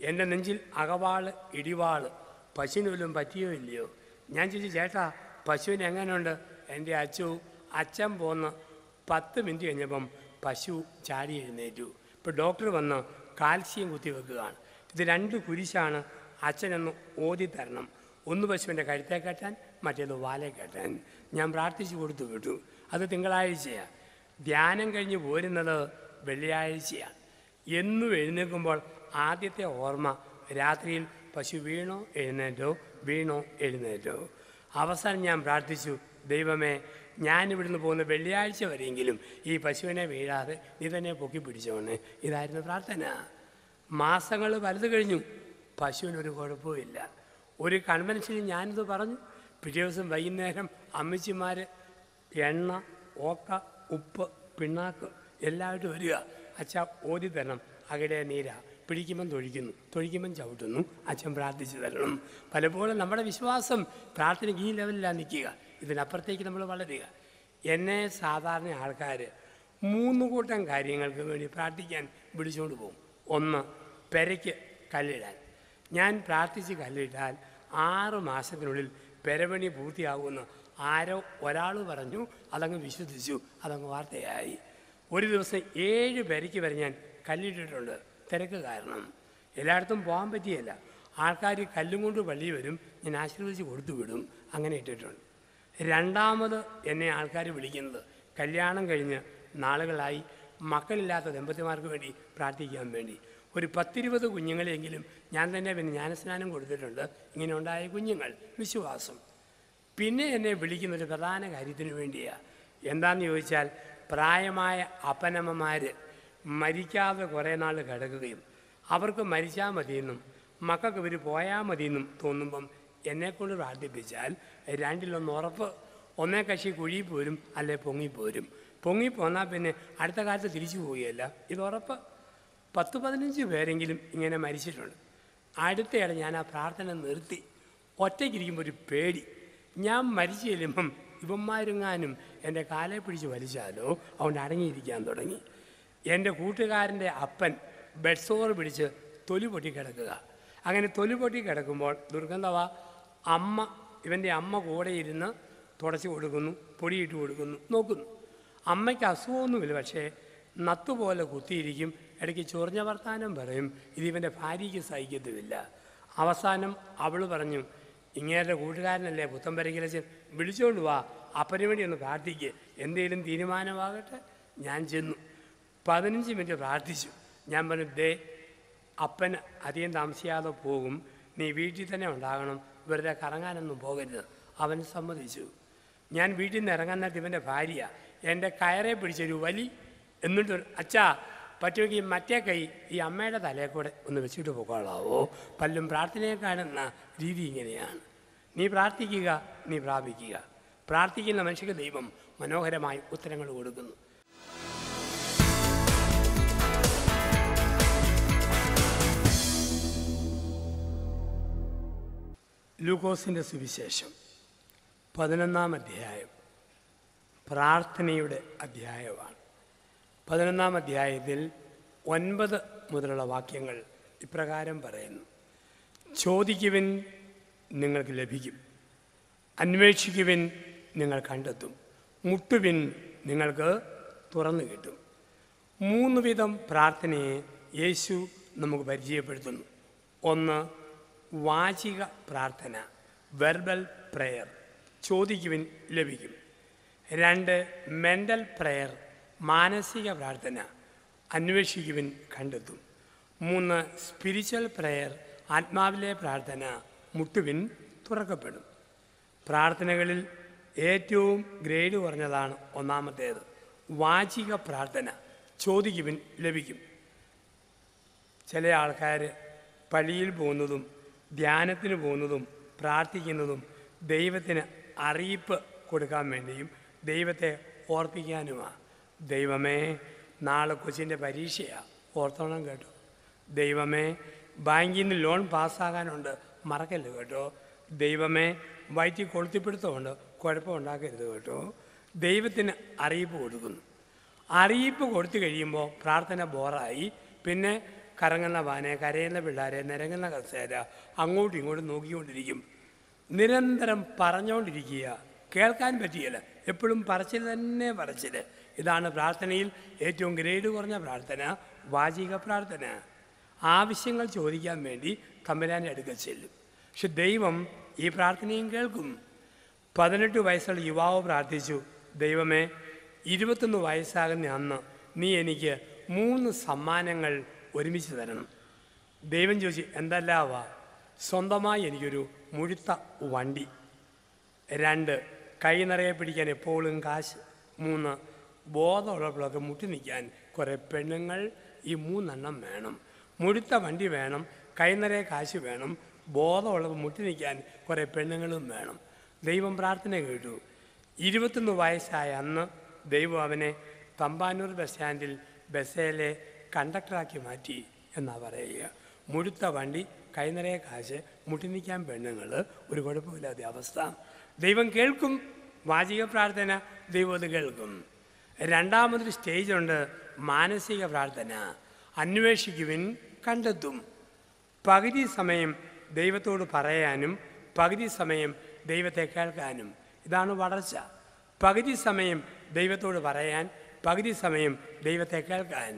എൻ്റെ നെഞ്ചിൽ അകവാള് ഇടിവാള് പശുവിന് വല്ലതും പറ്റിയോ ഇല്ലയോ ഞാൻ ചോദിച്ചു ചേട്ടാ പശുവിന് എങ്ങനെയുണ്ട് എൻ്റെ അച്ചു അച്ഛൻ പോന്ന് പത്ത് മിനിറ്റ് കഴിഞ്ഞപ്പം പശു ചാടി എഴുന്നേറ്റു ഇപ്പോൾ ഡോക്ടർ വന്ന് കാൽസ്യം കുത്തിവെക്കുകയാണ് ഇത് രണ്ട് കുരിശാണ് അച്ഛനൊന്ന് ഓതി തരണം ഒന്ന് പശുവിൻ്റെ കഴുത്തേ കെട്ടാൻ മറ്റേത് വാലേ കെട്ടാൻ ഞാൻ പ്രാർത്ഥിച്ചു കൊടുത്തു വിട്ടു അത് തിങ്കളാഴ്ചയാണ് ധ്യാനം കഴിഞ്ഞ് പോരുന്നത് വെള്ളിയാഴ്ചയാണ് എന്നും എഴുന്നേൽക്കുമ്പോൾ ആദ്യത്തെ ഓർമ്മ രാത്രിയിൽ പശു വീണോ എഴുന്നേറ്റോ വീണോ എഴുന്നേറ്റോ അവസാനം ഞാൻ പ്രാർത്ഥിച്ചു ദൈവമേ ഞാൻ ഇവിടുന്ന് പോകുന്ന വെള്ളിയാഴ്ച വരെയെങ്കിലും ഈ പശുവിനെ വീഴാതെ നീ തന്നെ പൊക്കി പിടിച്ചോണേ ഇതായിരുന്നു പ്രാർത്ഥന മാസങ്ങൾ വലുത് കഴിഞ്ഞു പശുവിനൊരു കുഴപ്പമില്ല ഒരു കൺവെൻഷനിൽ ഞാനിത് പറഞ്ഞു പിറ്റേ ദിവസം വൈകുന്നേരം അമ്മച്ചിമാർ എണ്ണ ഓക്ക ഉപ്പ് പിണ്ണാക്ക് എല്ലാവരും വരിക അച്ഛ ഓതി തരണം അകടെ നീര പിടിക്കുമ്പം തൊഴിക്കുന്നു തൊഴിക്കുമ്പം ചവിട്ടുന്നു അച്ഛൻ പ്രാർത്ഥിച്ചു തരണം പലപ്പോഴും നമ്മുടെ വിശ്വാസം പ്രാർത്ഥനയ്ക്ക് ഈ ലെവലിലാണ് നിൽക്കുക ഇതിനപ്പുറത്തേക്ക് നമ്മൾ വളരുക എന്നെ സാധാരണ ആൾക്കാർ മൂന്ന് കൂട്ടം കാര്യങ്ങൾക്ക് വേണ്ടി പ്രാർത്ഥിക്കാൻ വിളിച്ചുകൊണ്ട് പോകും ഒന്ന് പെരയ്ക്ക് കല്ലിടാൻ ഞാൻ പ്രാർത്ഥിച്ച് കല്ലിട്ടാൽ ആറ് മാസത്തിനുള്ളിൽ പെരപണി പൂർത്തിയാകുമെന്ന് ആരോ ഒരാൾ പറഞ്ഞു അതങ്ങ് വിശ്വസിച്ചു അതങ്ങ് വാർത്തയായി ഒരു ദിവസം ഏഴ് പെരയ്ക്ക് വരെ ഞാൻ കല്ലിട്ടിട്ടുണ്ട് തിരക്ക് കാരണം എല്ലായിടത്തും പോകാൻ പറ്റിയല്ല ആൾക്കാർ കല്ലും കൊണ്ട് പള്ളി വരും ഞാൻ ആശീർവദിച്ച് കൊടുത്തു വിടും അങ്ങനെ ഇട്ടിട്ടുണ്ട് രണ്ടാമത് എന്നെ ആൾക്കാർ വിളിക്കുന്നത് കല്യാണം കഴിഞ്ഞ് നാളുകളായി മക്കളില്ലാത്ത ദമ്പതിമാർക്ക് വേണ്ടി പ്രാർത്ഥിക്കാൻ വേണ്ടി ഒരു പത്തിരുപത് കുഞ്ഞുങ്ങളെങ്കിലും ഞാൻ തന്നെ പിന്നെ ജ്ഞാനസ്നാനം കൊടുത്തിട്ടുണ്ട് ഇങ്ങനെ ഉണ്ടായ കുഞ്ഞുങ്ങൾ വിശ്വാസം പിന്നെ എന്നെ വിളിക്കുന്ന ഒരു പ്രധാന കാര്യത്തിന് വേണ്ടിയാണ് എന്താണെന്ന് ചോദിച്ചാൽ പ്രായമായ അപ്പനമ്മമാർ മരിക്കാതെ കുറേ നാൾ കിടക്കുകയും അവർക്ക് മരിച്ചാൽ മതിയെന്നും മക്കൾക്ക് ഇവർ പോയാൽ മതിയെന്നും തോന്നുമ്പം എന്നെക്കൊണ്ട് പ്രാർത്ഥിപ്പിച്ചാൽ രണ്ടിലൊന്ന് ഉറപ്പ് ഒന്നേ കക്ഷി കുഴി പോരും അല്ലെ പൊങ്ങിപ്പോരും പൊങ്ങിപ്പോന്നാൽ പിന്നെ അടുത്ത കാലത്ത് തിരിച്ചു പോവുകയല്ല ഇത് ഉറപ്പ് പത്ത് പതിനഞ്ച് പേരെങ്കിലും ഇങ്ങനെ മരിച്ചിട്ടുണ്ട് അടുത്തയിടെ ഞാൻ ആ പ്രാർത്ഥന നിർത്തി ഒറ്റയ്ക്കിരിക്കുമ്പോൾ ഒരു പേടി ഞാൻ മരിച്ചു ചെല്ലുമ്പം ഇവന്മാരെങ്ങാനും എൻ്റെ കാലെ പിടിച്ച് വലിച്ചാലോ അതുകൊണ്ട് അടങ്ങിയിരിക്കാൻ തുടങ്ങി എൻ്റെ കൂട്ടുകാരൻ്റെ അപ്പൻ ബെഡ്സോർ പിടിച്ച് തൊലി പൊട്ടി കിടക്കുക അങ്ങനെ തൊലി പൊട്ടി കിടക്കുമ്പോൾ ദുർഗന്ധവ അമ്മ ഇവൻ്റെ അമ്മ കൂടെ ഇരുന്ന് തുടച്ച് കൊടുക്കുന്നു പൊടിയിട്ട് കൊടുക്കുന്നു നോക്കുന്നു അമ്മയ്ക്ക് അസുഖമൊന്നുമില്ല പക്ഷേ നത്തുപോലെ കുത്തിയിരിക്കും ഇടയ്ക്ക് ചൊറിഞ്ഞ വർത്താനം പറയും ഇത് ഇവൻ്റെ ഭാര്യയ്ക്ക് സഹിക്കത്തുമില്ല അവസാനം അവൾ പറഞ്ഞു ഇങ്ങേരുടെ കൂട്ടുകാരനല്ലേ പുത്തമ്പരക്കിലച്ചൻ വിളിച്ചോണ്ട് വാ അപ്പന് വേണ്ടി ഒന്ന് പ്രാർത്ഥിക്കുക എന്തെങ്കിലും തീരുമാനമാകട്ടെ ഞാൻ ചെന്നു പതിനഞ്ച് മിനിറ്റ് പ്രാർത്ഥിച്ചു ഞാൻ പറഞ്ഞു ദേ അപ്പൻ അധികം താമസിയാതെ പോകും നീ വീട്ടിൽ തന്നെ ഉണ്ടാകണം വെറുതെ കറങ്ങാനൊന്നും പോകരുത് അവൻ സമ്മതിച്ചു ഞാൻ വീട്ടിൽ നിന്ന് ഇറങ്ങാൻ നേരത്തെ ഇവൻ്റെ ഭാര്യ എൻ്റെ കയറെ പിടിച്ചൊരു വലി എന്നിട്ട് ഒരു, അച്ഛാ പറ്റുമെങ്കിൽ മറ്റേ കൈ ഈ അമ്മയുടെ തലയെ കൂടെ ഒന്ന് വെച്ചിട്ട് പോകാളാവോ പല്ലും പ്രാർത്ഥനയെ കാണുന്ന രീതി ഇങ്ങനെയാണ് നീ പ്രാർത്ഥിക്കുക നീ പ്രാപിക്കുക പ്രാർത്ഥിക്കുന്ന മനുഷ്യക്ക് ദൈവം മനോഹരമായി ഉത്തരങ്ങൾ കൊടുക്കുന്നു ലൂക്കോസിൻ്റെ സുവിശേഷം പതിനൊന്നാം അധ്യായം പ്രാർത്ഥനയുടെ അധ്യായമാണ് പതിനൊന്നാം അധ്യായത്തിൽ ഒൻപത് മുതലുള്ള വാക്യങ്ങൾ ഇപ്രകാരം പറയുന്നു ചോദിക്കുവിൻ നിങ്ങൾക്ക് ലഭിക്കും അന്വേഷിക്കുവിൻ നിങ്ങൾ കണ്ടെത്തും മുട്ടുവിൻ നിങ്ങൾക്ക് തുറന്നു കിട്ടും മൂന്ന് വിധം പ്രാർത്ഥനയെ യേശു നമുക്ക് പരിചയപ്പെടുത്തുന്നു ഒന്ന് വാചിക പ്രാർത്ഥന വെർബൽ പ്രെയർ ചോദിക്കുവിൻ ലഭിക്കും രണ്ട് മെൻ്റൽ പ്രെയർ മാനസിക പ്രാർത്ഥന അന്വേഷിക്കുവിൻ കണ്ടെത്തും മൂന്ന് സ്പിരിച്വൽ പ്രെയർ ആത്മാവിലെ പ്രാർത്ഥന മുട്ടുവിൻ തുറക്കപ്പെടും പ്രാർത്ഥനകളിൽ ഏറ്റവും ഗ്രേഡ് കുറഞ്ഞതാണ് ഒന്നാമത്തേത് വാചിക പ്രാർത്ഥന ചോദിക്കുവിൻ ലഭിക്കും ചില ആൾക്കാർ പള്ളിയിൽ പോകുന്നതും ധ്യാനത്തിന് പോകുന്നതും പ്രാർത്ഥിക്കുന്നതും ദൈവത്തിന് അറിയിപ്പ് കൊടുക്കാൻ വേണ്ടിയും ദൈവത്തെ ഓർപ്പിക്കാനുമാണ് ദൈവമേ നാളെ കൊച്ചിൻ്റെ പരീക്ഷയാണ് ഓർത്തോണം കേട്ടോ ദൈവമേ ബാങ്കിൽ നിന്ന് ലോൺ പാസ്സാകാനുണ്ട് മറക്കല്ല് കേട്ടോ ദൈവമേ വയറ്റി കൊളുത്തിപ്പിടുത്തമുണ്ട് കുഴപ്പമുണ്ടാക്കരുത് കേട്ടോ ദൈവത്തിന് അറിയിപ്പ് കൊടുക്കുന്നു അറിയിപ്പ് കൊടുത്തു കഴിയുമ്പോൾ പ്രാർത്ഥന ബോറായി പിന്നെ കറങ്ങുന്ന വാനെ കരയുന്ന പിള്ളേരെ നിരങ്ങുന്ന കസേര അങ്ങോട്ടും ഇങ്ങോട്ടും നോക്കിക്കൊണ്ടിരിക്കും നിരന്തരം പറഞ്ഞുകൊണ്ടിരിക്കുക കേൾക്കാൻ പറ്റിയല്ല എപ്പോഴും പറച്ചിൽ തന്നെ പറച്ചിൽ ഇതാണ് പ്രാർത്ഥനയിൽ ഏറ്റവും ഗ്രേഡ് കുറഞ്ഞ പ്രാർത്ഥന വാചിക പ്രാർത്ഥന ആവശ്യങ്ങൾ ചോദിക്കാൻ വേണ്ടി തമ്പുരാൻ്റെ അടുക്കൽ ചെല്ലും പക്ഷെ ദൈവം ഈ പ്രാർത്ഥനയും കേൾക്കും പതിനെട്ട് വയസ്സുള്ള യുവാവ് പ്രാർത്ഥിച്ചു ദൈവമേ ഇരുപത്തൊന്ന് വയസ്സാകുന്ന അന്ന് നീ എനിക്ക് മൂന്ന് സമ്മാനങ്ങൾ ഒരുമിച്ച് തരണം ദൈവം ചോദിച്ചു എന്തല്ലാവാ സ്വന്തമായി എനിക്കൊരു മുഴുത്ത വണ്ടി രണ്ട് കൈ നിറയെ പിടിക്കാൻ എപ്പോഴും കാശ് മൂന്ന് ബോധമുള്ളപ്പോഴൊക്കെ മുട്ടി നിൽക്കാൻ കുറേ പെണ്ണുങ്ങൾ ഈ മൂന്നെണ്ണം വേണം മുഴുത്ത വണ്ടി വേണം കൈ നിറയെ കാശ് വേണം ബോധമുള്ളപ്പോൾ മുട്ടി നിൽക്കാൻ കുറേ പെണ്ണുങ്ങളും വേണം ദൈവം പ്രാർത്ഥന കേട്ടു ഇരുപത്തൊന്ന് വയസ്സായ അന്ന് ദൈവം അവനെ തമ്പാനൂർ ബസ് സ്റ്റാൻഡിൽ ബസ്സേലെ കണ്ടക്ടറാക്കി മാറ്റി എന്നാ പറയുക മുഴുത്ത വണ്ടി കൈനിറയെ കാശ് മുട്ടി നിൽക്കാൻ പെണ്ണുങ്ങൾ ഒരു കുഴപ്പമില്ലാത്ത അവസ്ഥ ദൈവം കേൾക്കും വാചിക പ്രാർത്ഥന ദൈവം അത് കേൾക്കും രണ്ടാമതൊരു സ്റ്റേജുണ്ട് മാനസിക പ്രാർത്ഥന അന്വേഷിക്കുവിൻ കണ്ടെത്തും പകുതി സമയം ദൈവത്തോട് പറയാനും പകുതി സമയം ദൈവത്തെ കേൾക്കാനും ഇതാണ് വളർച്ച പകുതി സമയം ദൈവത്തോട് പറയാൻ പകുതി സമയം ദൈവത്തെ കേൾക്കാൻ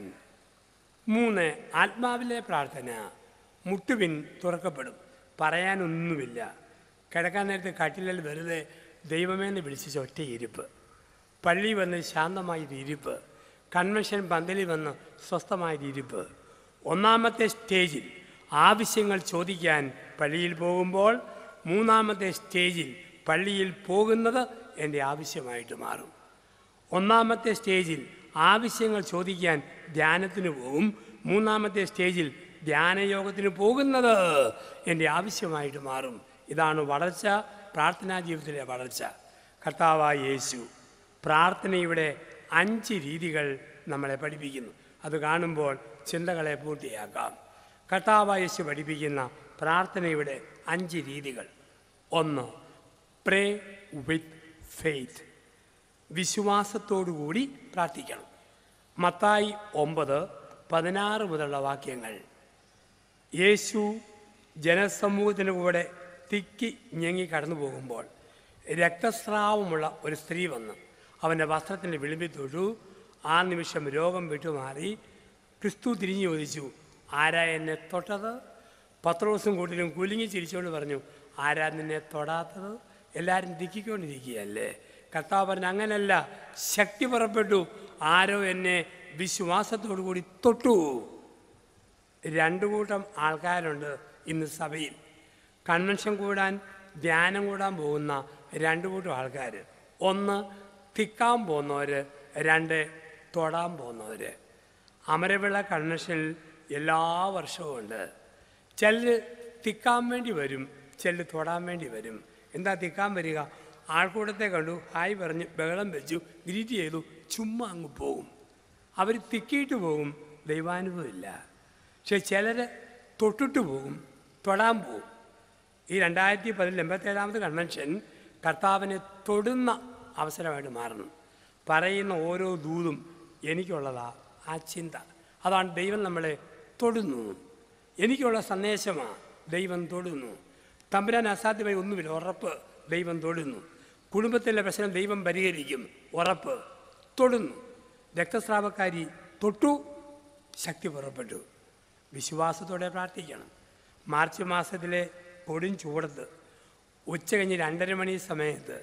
മൂന്ന് ആത്മാവിലെ പ്രാർത്ഥന മുട്ടുപിൻ തുറക്കപ്പെടും പറയാനൊന്നുമില്ല കിടക്കാൻ നേരത്തെ കട്ടിലിൽ വെറുതെ ദൈവമേന്ന് വിളിച്ച് ഒറ്റ ഇരിപ്പ് പള്ളി വന്ന് ശാന്തമായൊരു ഇരിപ്പ് കൺവെൻഷൻ പന്തലിൽ വന്ന് സ്വസ്ഥമായൊരു ഇരിപ്പ് ഒന്നാമത്തെ സ്റ്റേജിൽ ആവശ്യങ്ങൾ ചോദിക്കാൻ പള്ളിയിൽ പോകുമ്പോൾ മൂന്നാമത്തെ സ്റ്റേജിൽ പള്ളിയിൽ പോകുന്നത് എൻ്റെ ആവശ്യമായിട്ട് മാറും ഒന്നാമത്തെ സ്റ്റേജിൽ ആവശ്യങ്ങൾ ചോദിക്കാൻ ധ്യാനത്തിന് പോകും മൂന്നാമത്തെ സ്റ്റേജിൽ ധ്യാനയോഗത്തിന് പോകുന്നത് എൻ്റെ ആവശ്യമായിട്ട് മാറും ഇതാണ് വളർച്ച പ്രാർത്ഥനാ ജീവിതത്തിലെ വളർച്ച കർത്താവായ യേശു പ്രാർത്ഥനയുടെ അഞ്ച് രീതികൾ നമ്മളെ പഠിപ്പിക്കുന്നു അത് കാണുമ്പോൾ ചിന്തകളെ പൂർത്തിയാക്കാം കർത്താവായ യേശു പഠിപ്പിക്കുന്ന പ്രാർത്ഥനയുടെ അഞ്ച് രീതികൾ ഒന്ന് പ്രേ വിത്ത് ഫെയ്ത്ത് വിശ്വാസത്തോടുകൂടി പ്രാർത്ഥിക്കണം മത്തായി ഒമ്പത് പതിനാറ് മുതലുള്ള വാക്യങ്ങൾ യേശു ജനസമൂഹത്തിന് കൂടെ തിക്കി ഞെങ്ങി കടന്നു പോകുമ്പോൾ രക്തസ്രാവമുള്ള ഒരു സ്ത്രീ വന്ന് അവൻ്റെ വസ്ത്രത്തിൻ്റെ വിളിമ്പി തൊഴു ആ നിമിഷം രോഗം വിട്ടുമാറി ക്രിസ്തു തിരിഞ്ഞു ചോദിച്ചു ആരാ എന്നെ തൊട്ടത് പത്രോസും കൂട്ടിലും കുലുങ്ങി ചിരിച്ചുകൊണ്ട് പറഞ്ഞു ആരാ നിന്നെ തൊടാത്തത് എല്ലാവരും തിക്കിക്കൊണ്ടിരിക്കുകയല്ലേ കർത്താവ് പറഞ്ഞു അങ്ങനല്ല ശക്തി പുറപ്പെട്ടു ആരോ എന്നെ വിശ്വാസത്തോടു കൂടി തൊട്ടു രണ്ടു കൂട്ടം ആൾക്കാരുണ്ട് ഇന്ന് സഭയിൽ കൺവെൻഷൻ കൂടാൻ ധ്യാനം കൂടാൻ പോകുന്ന രണ്ടു കൂട്ടം ആൾക്കാർ ഒന്ന് തിക്കാൻ പോകുന്നവർ രണ്ട് തൊടാൻ പോകുന്നവർ അമരവിള കൺവെൻഷനിൽ എല്ലാ വർഷവും ഉണ്ട് ചിലർ തിക്കാൻ വേണ്ടി വരും ചിലർ തൊടാൻ വേണ്ടി വരും എന്താ തിക്കാൻ വരിക ആൾക്കൂട്ടത്തെ കണ്ടു ഹായ് പറഞ്ഞ് ബഹളം വെച്ചു ഗ്രീറ്റ് ചെയ്തു ചുമ്മാ അങ്ങ് പോകും അവർ തിക്കിയിട്ട് പോകും ദൈവാനുഭവമില്ല പക്ഷെ ചിലർ തൊട്ടിട്ട് പോകും തൊടാൻ പോകും ഈ രണ്ടായിരത്തി പതിനെട്ട് എൺപത്തേഴാമത് കൺവെൻഷൻ കർത്താവിനെ തൊടുന്ന അവസരമായിട്ട് മാറണം പറയുന്ന ഓരോ ദൂതും എനിക്കുള്ളതാ ആ ചിന്ത അതാണ് ദൈവം നമ്മളെ തൊടുന്നു എനിക്കുള്ള സന്ദേശമാണ് ദൈവം തൊടുന്നു തമ്പുരാൻ അസാധ്യമായി ഒന്നുമില്ല ഉറപ്പ് ദൈവം തൊടുന്നു കുടുംബത്തിലെ പ്രശ്നം ദൈവം പരിഹരിക്കും ഉറപ്പ് തൊടുന്നു രക്തസ്രാവക്കാരി തൊട്ടു ശക്തി പുറപ്പെട്ടു വിശ്വാസത്തോടെ പ്രാർത്ഥിക്കണം മാർച്ച് മാസത്തിലെ കൊടും ചൂടത്ത് ഉച്ച കഴിഞ്ഞ് രണ്ടര മണി സമയത്ത്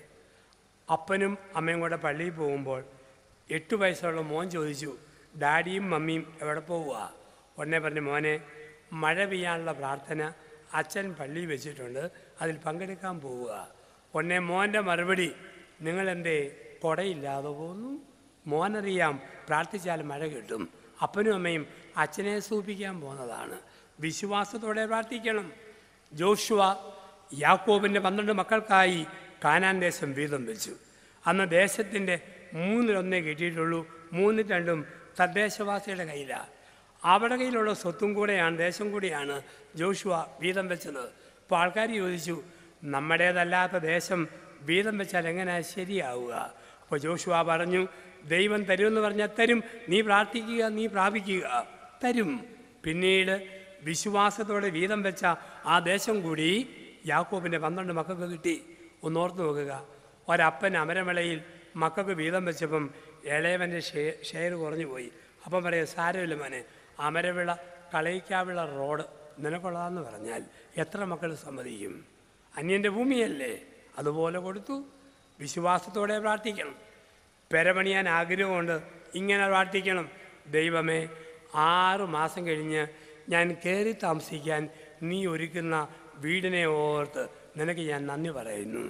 അപ്പനും അമ്മയും കൂടെ പള്ളിയിൽ പോകുമ്പോൾ എട്ട് വയസ്സുള്ള മോൻ ചോദിച്ചു ഡാഡിയും മമ്മിയും എവിടെ പോവുക ഉടനെ പറഞ്ഞു മോനെ മഴ പെയ്യാനുള്ള പ്രാർത്ഥന അച്ഛൻ പള്ളിയിൽ വെച്ചിട്ടുണ്ട് അതിൽ പങ്കെടുക്കാൻ പോവുക ഉടനെ മോൻ്റെ മറുപടി നിങ്ങളെന്തേ കൊടയില്ലാതെ പോകുന്നു മോനറിയാം പ്രാർത്ഥിച്ചാൽ മഴ കിട്ടും അപ്പനും അമ്മയും അച്ഛനെ സൂപ്പിക്കാൻ പോകുന്നതാണ് വിശ്വാസത്തോടെ പ്രാർത്ഥിക്കണം ജോഷുവ യാക്കോബിൻ്റെ പന്ത്രണ്ട് മക്കൾക്കായി കാനാൻ ദേശം വീതം വെച്ചു അന്ന് ദേശത്തിൻ്റെ മൂന്നിലൊന്നേ കിട്ടിയിട്ടുള്ളൂ മൂന്നിൽ രണ്ടും തദ്ദേശവാസിയുടെ കയ്യിലാണ് അവരുടെ കയ്യിലുള്ള സ്വത്തും കൂടെയാണ് ദേശം കൂടിയാണ് ജോഷുവ വീതം വെച്ചത് അപ്പോൾ ആൾക്കാർ ചോദിച്ചു നമ്മുടേതല്ലാത്ത ദേശം വീതം വെച്ചാൽ എങ്ങനെയാണ് ശരിയാവുക അപ്പോൾ ജോഷുവ പറഞ്ഞു ദൈവം തരുമെന്ന് പറഞ്ഞാൽ തരും നീ പ്രാർത്ഥിക്കുക നീ പ്രാപിക്കുക തരും പിന്നീട് വിശ്വാസത്തോടെ വീതം വെച്ച ആ ദേശം കൂടി യാക്കോബിൻ്റെ പന്ത്രണ്ട് മക്കൾക്ക് കിട്ടി ഒന്നോർത്ത് നോക്കുക ഒരപ്പൻ അമരമലയിൽ മക്കൾക്ക് വീതം വെച്ചപ്പം ഇളയവൻ്റെ ഷെയർ ഷെയർ കുറഞ്ഞു പോയി അപ്പം പറയാം സാരമില്ല മോനെ അമരവിള കളയിക്കാവിള റോഡ് നിനക്കുള്ളതാന്ന് പറഞ്ഞാൽ എത്ര മക്കൾ സമ്മതിക്കും അന്യൻ്റെ ഭൂമിയല്ലേ അതുപോലെ കൊടുത്തു വിശ്വാസത്തോടെ പ്രാർത്ഥിക്കണം പെരപണിയാൻ ആഗ്രഹമുണ്ട് ഇങ്ങനെ പ്രാർത്ഥിക്കണം ദൈവമേ ആറ് മാസം കഴിഞ്ഞ് ഞാൻ കയറി താമസിക്കാൻ നീ ഒരുക്കുന്ന വീടിനെ ഓർത്ത് നിനക്ക് ഞാൻ നന്ദി പറയുന്നു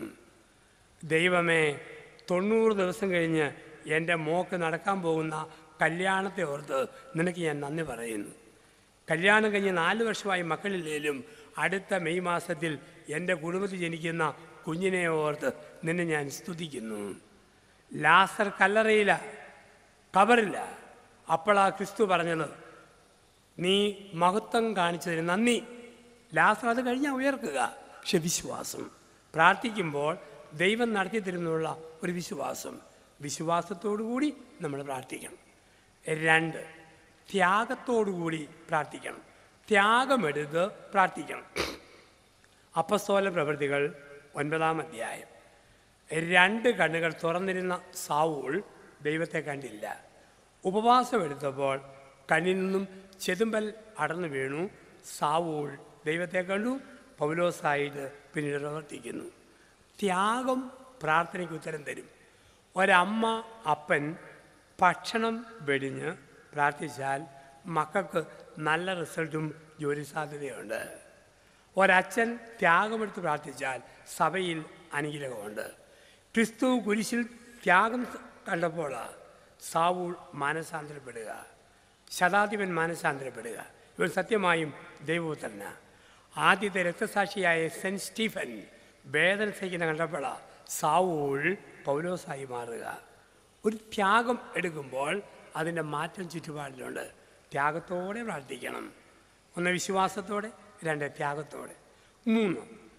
ദൈവമേ തൊണ്ണൂറ് ദിവസം കഴിഞ്ഞ് എൻ്റെ മോക്ക് നടക്കാൻ പോകുന്ന കല്യാണത്തെ ഓർത്ത് നിനക്ക് ഞാൻ നന്ദി പറയുന്നു കല്യാണം കഴിഞ്ഞ് നാല് വർഷമായി മക്കളില്ലേലും അടുത്ത മെയ് മാസത്തിൽ എൻ്റെ കുടുംബത്തിൽ ജനിക്കുന്ന കുഞ്ഞിനെ ഓർത്ത് നിന്നെ ഞാൻ സ്തുതിക്കുന്നു ലാസർ കല്ലറയില്ല കബറില്ല അപ്പോഴാ ക്രിസ്തു പറഞ്ഞത് നീ മഹത്വം കാണിച്ചതിന് നന്ദി ലാസർ അത് കഴിഞ്ഞാൽ ഉയർക്കുക പക്ഷെ വിശ്വാസം പ്രാർത്ഥിക്കുമ്പോൾ ദൈവം നടത്തി തരുന്നുള്ള ഒരു വിശ്വാസം വിശ്വാസത്തോടു കൂടി നമ്മൾ പ്രാർത്ഥിക്കണം രണ്ട് ത്യാഗത്തോടുകൂടി പ്രാർത്ഥിക്കണം ത്യാഗമെടുത്ത് പ്രാർത്ഥിക്കണം അപ്പസ്തോല പ്രവൃത്തികൾ ഒൻപതാം അധ്യായം രണ്ട് കണ്ണുകൾ തുറന്നിരുന്ന സാവൂൾ ദൈവത്തെ കണ്ടില്ല ഉപവാസം എടുത്തപ്പോൾ കണ്ണിൽ നിന്നും ചെതുമ്പൽ അടർന്നു വീണു സാവൂൾ ദൈവത്തെ കണ്ടു പൗലോസായിട്ട് പിന്നീട് പ്രവർത്തിക്കുന്നു ത്യാഗം പ്രാർത്ഥനയ്ക്ക് ഉത്തരം തരും ഒരമ്മ അപ്പൻ ഭക്ഷണം വെടിഞ്ഞ് പ്രാർത്ഥിച്ചാൽ മക്കൾക്ക് നല്ല റിസൾട്ടും ജോലി സാധ്യതയുണ്ട് ഒരച്ഛൻ ത്യാഗമെടുത്ത് പ്രാർത്ഥിച്ചാൽ സഭയിൽ അനുഗ്രഹമുണ്ട് ക്രിസ്തു കുരിശിൽ ത്യാഗം കണ്ടപ്പോൾ സാവൂൾ മാനസാന്തരപ്പെടുക ശതാധിപൻ മാനസാന്തരപ്പെടുക ഇവർ സത്യമായും ദൈവപുത്രന ആദ്യത്തെ രക്തസാക്ഷിയായ സെൻറ്റ് സ്റ്റീഫൻ വേദന സഹിക്കുന്ന കണ്ടപ്പോൾ സാവൂൾ പൗലോസായി മാറുക ഒരു ത്യാഗം എടുക്കുമ്പോൾ അതിൻ്റെ മാറ്റം ചുറ്റുപാടിലുണ്ട് ത്യാഗത്തോടെ പ്രാർത്ഥിക്കണം ഒന്ന് വിശ്വാസത്തോടെ രണ്ട് ത്യാഗത്തോടെ മൂന്ന്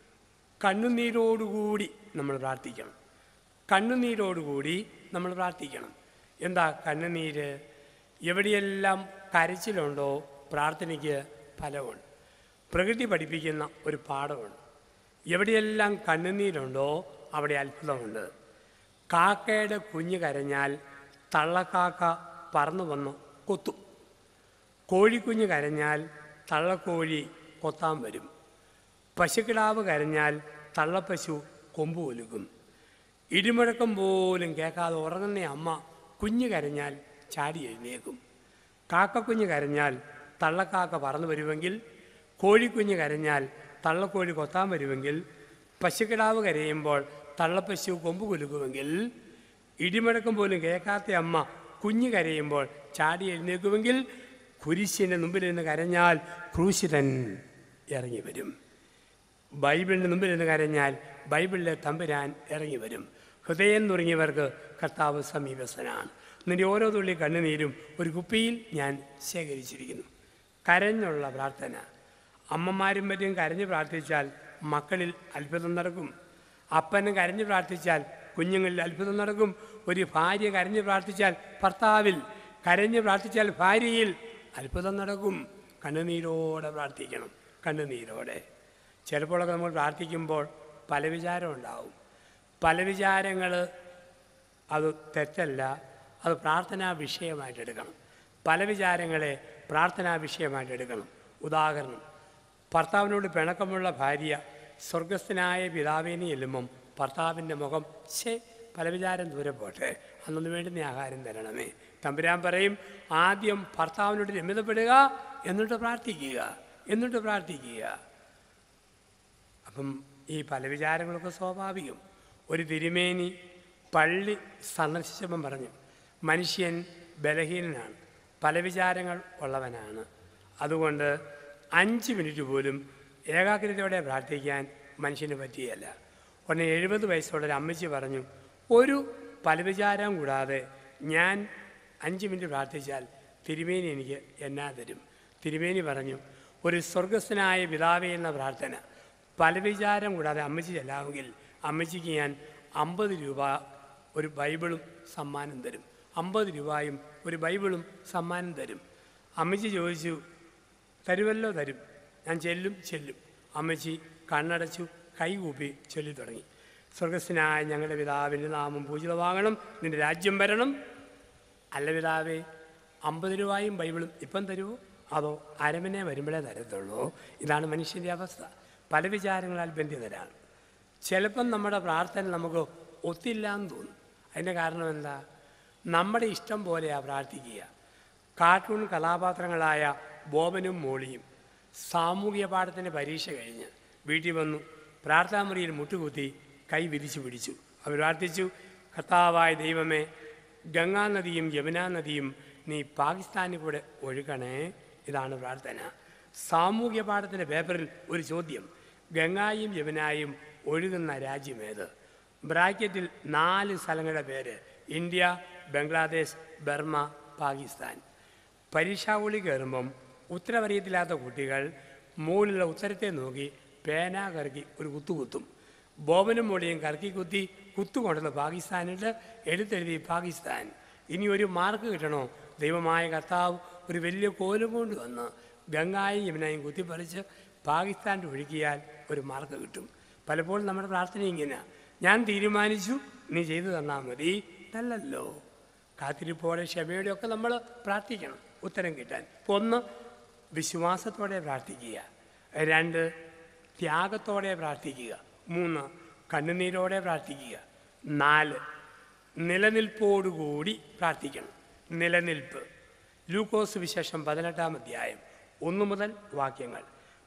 കണ്ണുനീരോടുകൂടി നമ്മൾ പ്രാർത്ഥിക്കണം കണ്ണുനീരോടുകൂടി നമ്മൾ പ്രാർത്ഥിക്കണം എന്താ കണ്ണുനീര് എവിടെയെല്ലാം കരച്ചിലുണ്ടോ പ്രാർത്ഥനയ്ക്ക് ഫലമുണ്ട് പ്രകൃതി പഠിപ്പിക്കുന്ന ഒരു പാഠമുണ്ട് എവിടെയെല്ലാം കണ്ണുനീരുണ്ടോ അവിടെ അത്ഭുതമുണ്ട് കാക്കയുടെ കുഞ്ഞ് കരഞ്ഞാൽ തള്ളക്കാക്ക പറന്നു വന്ന് കൊത്തും കോഴിക്കുഞ്ഞ് കരഞ്ഞാൽ തള്ളക്കോഴി കൊത്താൻ വരും പശുക്കിടാവ് കരഞ്ഞാൽ തള്ളപ്പശു കൊമ്പ് ഒലുക്കും ഇടിമുഴക്കം പോലും കേൾക്കാതെ ഉറങ്ങുന്ന അമ്മ കുഞ്ഞ് കരഞ്ഞാൽ ചാടി എഴുന്നേക്കും കാക്കക്കുഞ്ഞ് കരഞ്ഞാൽ തള്ളക്കാക്ക പറന്നു വരുമെങ്കിൽ കോഴിക്കുഞ്ഞ് കരഞ്ഞാൽ തള്ളക്കോഴി കൊത്താൻ വരുമെങ്കിൽ പശുക്കിടാവ് കരയുമ്പോൾ തള്ളപ്പശു കൊമ്പ് കുലുക്കുമെങ്കിൽ ഇടിമുഴക്കം പോലും കേൾക്കാത്ത അമ്മ കുഞ്ഞ് കരയുമ്പോൾ ചാടി എഴുന്നേക്കുമെങ്കിൽ കുരിശിൻ്റെ മുമ്പിൽ നിന്ന് കരഞ്ഞാൽ ക്രൂശിതൻ ഇറങ്ങി വരും ബൈബിളിൻ്റെ മുമ്പിൽ നിന്ന് കരഞ്ഞാൽ ബൈബിളിലെ തമ്പുരാൻ ഇറങ്ങി വരും ഹൃദയം തുടങ്ങിയവർക്ക് കർത്താവ് സമീപസ്ഥനാണ് നിന്റെ ഓരോ തുള്ളി കണ്ണുനീരും ഒരു കുപ്പിയിൽ ഞാൻ ശേഖരിച്ചിരിക്കുന്നു കരഞ്ഞുള്ള പ്രാർത്ഥന അമ്മമാരും മറ്റും കരഞ്ഞ് പ്രാർത്ഥിച്ചാൽ മക്കളിൽ അത്ഭുതം നടക്കും അപ്പനും കരഞ്ഞ് പ്രാർത്ഥിച്ചാൽ കുഞ്ഞുങ്ങളിൽ അത്ഭുതം നടക്കും ഒരു ഭാര്യ കരഞ്ഞ് പ്രാർത്ഥിച്ചാൽ ഭർത്താവിൽ കരഞ്ഞ് പ്രാർത്ഥിച്ചാൽ ഭാര്യയിൽ അത്ഭുതം നടക്കും കണ്ണുനീരോടെ പ്രാർത്ഥിക്കണം കണ്ണുനീരോടെ ചിലപ്പോഴൊക്കെ നമ്മൾ പ്രാർത്ഥിക്കുമ്പോൾ പല വിചാരം ഉണ്ടാവും പല വിചാരങ്ങൾ അത് തെറ്റല്ല അത് പ്രാർത്ഥനാ വിഷയമായിട്ട് എടുക്കണം പല വിചാരങ്ങളെ പ്രാർത്ഥനാ വിഷയമായിട്ട് എടുക്കണം ഉദാഹരണം ഭർത്താവിനോട് പിണക്കമുള്ള ഭാര്യ സ്വർഗസ്ഥനായ പിതാവിനെ ചെല്ലുമ്പം ഭർത്താവിൻ്റെ മുഖം ശേ പല വിചാരം ദൂരെ പോട്ടെ അന്നു വേണ്ടുന്ന ആഹാരം തരണമേ തമ്പുരാൻ പറയും ആദ്യം ഭർത്താവിനോട് രമ്യതപ്പെടുക എന്നിട്ട് പ്രാർത്ഥിക്കുക എന്നിട്ട് പ്രാർത്ഥിക്കുക അപ്പം ഈ പല വിചാരങ്ങളൊക്കെ സ്വാഭാവികം ഒരു തിരുമേനി പള്ളി സന്ദർശിച്ചപ്പം പറഞ്ഞു മനുഷ്യൻ ബലഹീനനാണ് പല വിചാരങ്ങൾ ഉള്ളവനാണ് അതുകൊണ്ട് അഞ്ച് മിനിറ്റ് പോലും ഏകാഗ്രതയോടെ പ്രാർത്ഥിക്കാൻ മനുഷ്യന് പറ്റിയല്ല ഉടനെ എഴുപത് വയസ്സുള്ള ഒരു അമ്മച്ചി പറഞ്ഞു ഒരു പലവിചാരം കൂടാതെ ഞാൻ അഞ്ച് മിനിറ്റ് പ്രാർത്ഥിച്ചാൽ തിരുമേനി എനിക്ക് എന്നാ തരും തിരുമേനി പറഞ്ഞു ഒരു സ്വർഗസ്ഥനായ പിതാവേ എന്ന പ്രാർത്ഥന പല വിചാരം കൂടാതെ അമ്മച്ചി ചെല്ലാമെങ്കിൽ അമ്മച്ചിക്ക് ഞാൻ അമ്പത് രൂപ ഒരു ബൈബിളും സമ്മാനം തരും അമ്പത് രൂപയും ഒരു ബൈബിളും സമ്മാനം തരും അമ്മച്ചി ചോദിച്ചു തരുമല്ലോ തരും ഞാൻ ചെല്ലും ചെല്ലും അമ്മച്ചി കണ്ണടച്ചു കൈകൂപ്പി ചൊല്ലി തുടങ്ങി സ്വർഗസ്വനായ ഞങ്ങളുടെ പിതാവിൻ്റെ നാമം പൂജിതമാകണം നിന്റെ രാജ്യം വരണം അല്ല പിതാവേ അമ്പത് രൂപയും ബൈബിളും ഇപ്പം തരുമോ അതോ അരമനെ വരുമ്പോഴേ തരത്തുള്ളൂ ഇതാണ് മനുഷ്യൻ്റെ അവസ്ഥ പല വിചാരങ്ങളാൽ ബന്ധിതരാണ് ചിലപ്പം നമ്മുടെ പ്രാർത്ഥന നമുക്ക് ഒത്തില്ലാന്ന് തോന്നും അതിൻ്റെ കാരണം എന്താ നമ്മുടെ ഇഷ്ടം പോലെയാണ് പ്രാർത്ഥിക്കുക കാർട്ടൂൺ കഥാപാത്രങ്ങളായ ബോബനും മോളിയും സാമൂഹിക പാഠത്തിൻ്റെ പരീക്ഷ കഴിഞ്ഞ് വീട്ടിൽ വന്നു പ്രാർത്ഥനാമുറിയിൽ മുട്ടുകുത്തി കൈ വിരിച്ചു പിടിച്ചു അവർ പ്രാർത്ഥിച്ചു കർത്താവായ ദൈവമേ ഗംഗാനദിയും യമുനാ നദിയും നീ പാകിസ്ഥാനിൽ കൂടെ ഒഴുകണേ ഇതാണ് പ്രാർത്ഥന സാമൂഹ്യ പാഠത്തിൻ്റെ പേപ്പറിൽ ഒരു ചോദ്യം ഗംഗായും യമുനായും ഒഴുകുന്ന രാജ്യമേത് ബ്രാക്കറ്റിൽ നാല് സ്ഥലങ്ങളുടെ പേര് ഇന്ത്യ ബംഗ്ലാദേശ് ബർമ്മ പാകിസ്ഥാൻ പരീക്ഷാകുളി കയറുമ്പം ഉത്തരവറിയത്തില്ലാത്ത കുട്ടികൾ മുകളിലുള്ള ഉത്തരത്തെ നോക്കി പേന കറക്കി ഒരു കുത്തുകുത്തും ബോബനും മോളിയും കറക്കി കുത്തി കുത്തുകൊണ്ടത് പാകിസ്ഥാനിട്ട് എടുത്തെഴുതി പാകിസ്ഥാൻ ഇനി ഒരു മാർക്ക് കിട്ടണോ ദൈവമായ കർത്താവ് ഒരു വലിയ കോലും കൊണ്ട് വന്ന് ഗംഗായും യമുനയും കുത്തിപ്പറിച്ച് പാകിസ്ഥാനിൽ ഒഴുകിയാൽ ഒരു മാർക്ക് കിട്ടും പലപ്പോഴും നമ്മുടെ പ്രാർത്ഥന ഇങ്ങനെ ഞാൻ തീരുമാനിച്ചു നീ ചെയ്തു തന്നാൽ മതി നല്ലല്ലോ കാത്തിരിപ്പോടെ ക്ഷമയോടെ ഒക്കെ നമ്മൾ പ്രാർത്ഥിക്കണം ഉത്തരം കിട്ടാൻ അപ്പോൾ ഒന്ന് വിശ്വാസത്തോടെ പ്രാർത്ഥിക്കുക രണ്ട് ത്യാഗത്തോടെ പ്രാർത്ഥിക്കുക മൂന്ന് കണ്ണുനീരോടെ പ്രാർത്ഥിക്കുക നാല് നിലനിൽപ്പോടുകൂടി പ്രാർത്ഥിക്കണം നിലനിൽപ്പ് ലൂക്കോസ് വിശേഷം പതിനെട്ടാം അധ്യായം ഒന്നു മുതൽ വാക്യങ്ങൾ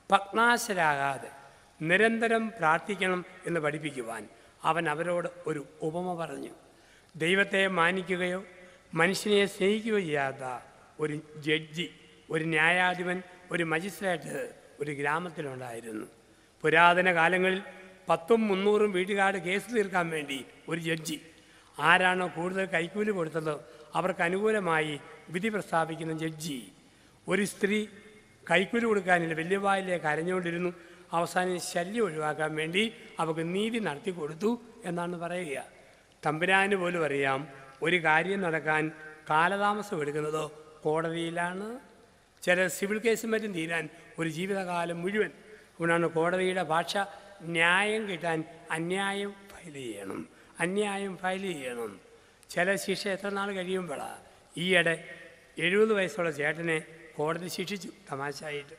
ഭഗ്നാശരാകാതെ നിരന്തരം പ്രാർത്ഥിക്കണം എന്ന് പഠിപ്പിക്കുവാൻ അവൻ അവരോട് ഒരു ഉപമ പറഞ്ഞു ദൈവത്തെ മാനിക്കുകയോ മനുഷ്യനെ സ്നേഹിക്കുകയോ ചെയ്യാത്ത ഒരു ജഡ്ജി ഒരു ന്യായാധിപൻ ഒരു മജിസ്ട്രേറ്റ് ഒരു ഗ്രാമത്തിലുണ്ടായിരുന്നു പുരാതന കാലങ്ങളിൽ പത്തും മുന്നൂറും വീട്ടുകാട് കേസ് തീർക്കാൻ വേണ്ടി ഒരു ജഡ്ജി ആരാണോ കൂടുതൽ കൈക്കൂലി കൊടുത്തത് അവർക്ക് അനുകൂലമായി വിധി പ്രസ്താവിക്കുന്ന ജഡ്ജി ഒരു സ്ത്രീ കൈക്കൂലി കൊടുക്കാനില്ല വലിയ വായിലേക്ക് അരഞ്ഞുകൊണ്ടിരുന്നു അവസാനം ശല്യം ഒഴിവാക്കാൻ വേണ്ടി അവർക്ക് നീതി നടത്തി കൊടുത്തു എന്നാണ് പറയുക തമ്പുരാന് പോലും അറിയാം ഒരു കാര്യം നടക്കാൻ കാലതാമസം എടുക്കുന്നത് കോടതിയിലാണ് ചില സിവിൽ കേസും മറ്റും തീരാൻ ഒരു ജീവിതകാലം മുഴുവൻ അതുകൊണ്ടാണ് കോടതിയുടെ ഭാഷ ന്യായം കിട്ടാൻ അന്യായം ഫയൽ ചെയ്യണം അന്യായം ഫയൽ ചെയ്യണം ചില ശിക്ഷ എത്ര നാൾ കഴിയുമ്പോഴാണ് ഈയിടെ എഴുപത് വയസ്സുള്ള ചേട്ടനെ കോടതി ശിക്ഷിച്ചു തമാശയായിട്ട്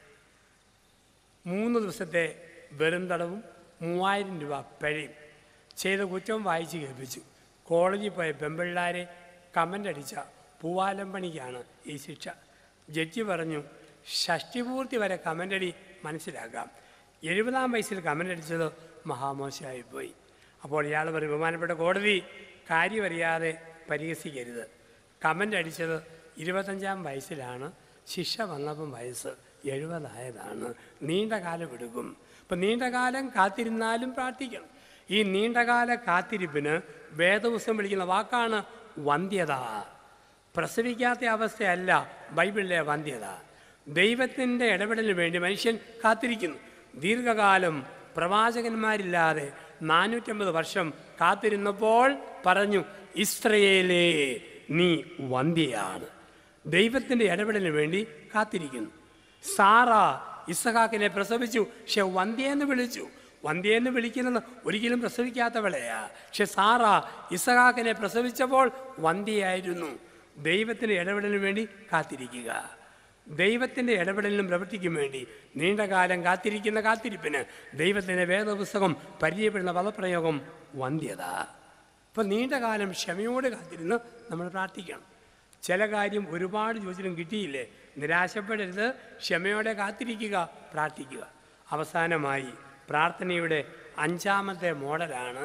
മൂന്ന് ദിവസത്തെ വെറും തടവും മൂവായിരം രൂപ പിഴയും ചെയ്ത കുറ്റം വായിച്ച് കേൾപ്പിച്ചു കോളേജിൽ പോയ പെമ്പിള്ളാരെ കമൻ്റ് അടിച്ച പൂവാലം പണിക്കാണ് ഈ ശിക്ഷ ജഡ്ജി പറഞ്ഞു ഷഷ്ടിപൂർത്തി വരെ കമൻ്റ് അടി മനസ്സിലാക്കാം എഴുപതാം വയസ്സിൽ കമൻ്റ് അടിച്ചത് മഹാമോശമായിപ്പോയി അപ്പോൾ ഇയാൾ പറയും ബഹുമാനപ്പെട്ട കോടതി കാര്യമറിയാതെ പരിഹസിക്കരുത് കമൻ്റ് അടിച്ചത് ഇരുപത്തഞ്ചാം വയസ്സിലാണ് ശിക്ഷ വന്നപ്പം വയസ്സ് എഴുപതായതാണ് നീണ്ട കാലം എടുക്കും അപ്പം നീണ്ട കാലം കാത്തിരുന്നാലും പ്രാർത്ഥിക്കണം ഈ നീണ്ടകാല കാത്തിരിപ്പിന് വേദപുസ്തകം വിളിക്കുന്ന വാക്കാണ് വന്ധ്യത പ്രസവിക്കാത്ത അവസ്ഥയല്ല ബൈബിളിലെ വന്ധ്യത ദൈവത്തിൻ്റെ ഇടപെടലിന് വേണ്ടി മനുഷ്യൻ കാത്തിരിക്കുന്നു ദീർഘകാലം പ്രവാചകന്മാരില്ലാതെ നാനൂറ്റമ്പത് വർഷം കാത്തിരുന്നപ്പോൾ പറഞ്ഞു ഇസ്രയേലേ നീ വന്ധ്യയാണ് ദൈവത്തിൻ്റെ ഇടപെടലിന് വേണ്ടി കാത്തിരിക്കുന്നു സാറ ഇസഹാക്കിനെ പ്രസവിച്ചു പക്ഷെ വന്ധ്യെന്ന് വിളിച്ചു വന്ധ്യെന്ന് വിളിക്കുന്നത് ഒരിക്കലും പ്രസവിക്കാത്തവളെയാ പക്ഷെ സാറ ഇസഹാക്കിനെ പ്രസവിച്ചപ്പോൾ വന്ധ്യയായിരുന്നു ദൈവത്തിൻ്റെ ഇടപെടലിന് വേണ്ടി കാത്തിരിക്കുക ദൈവത്തിൻ്റെ ഇടപെടലിനും പ്രവൃത്തിക്കും വേണ്ടി നീണ്ടകാലം കാത്തിരിക്കുന്ന കാത്തിരിപ്പിന് ദൈവത്തിൻ്റെ വേദപുസ്തകം പരിചയപ്പെടുന്ന പദപ്രയോഗം വന്ധ്യത അപ്പോൾ നീണ്ടകാലം ക്ഷമയോട് കാത്തിരുന്ന് നമ്മൾ പ്രാർത്ഥിക്കണം ചില കാര്യം ഒരുപാട് ചോദിച്ചിട്ടും കിട്ടിയില്ലേ നിരാശപ്പെടരുത് ക്ഷമയോടെ കാത്തിരിക്കുക പ്രാർത്ഥിക്കുക അവസാനമായി പ്രാർത്ഥനയുടെ അഞ്ചാമത്തെ മോഡലാണ്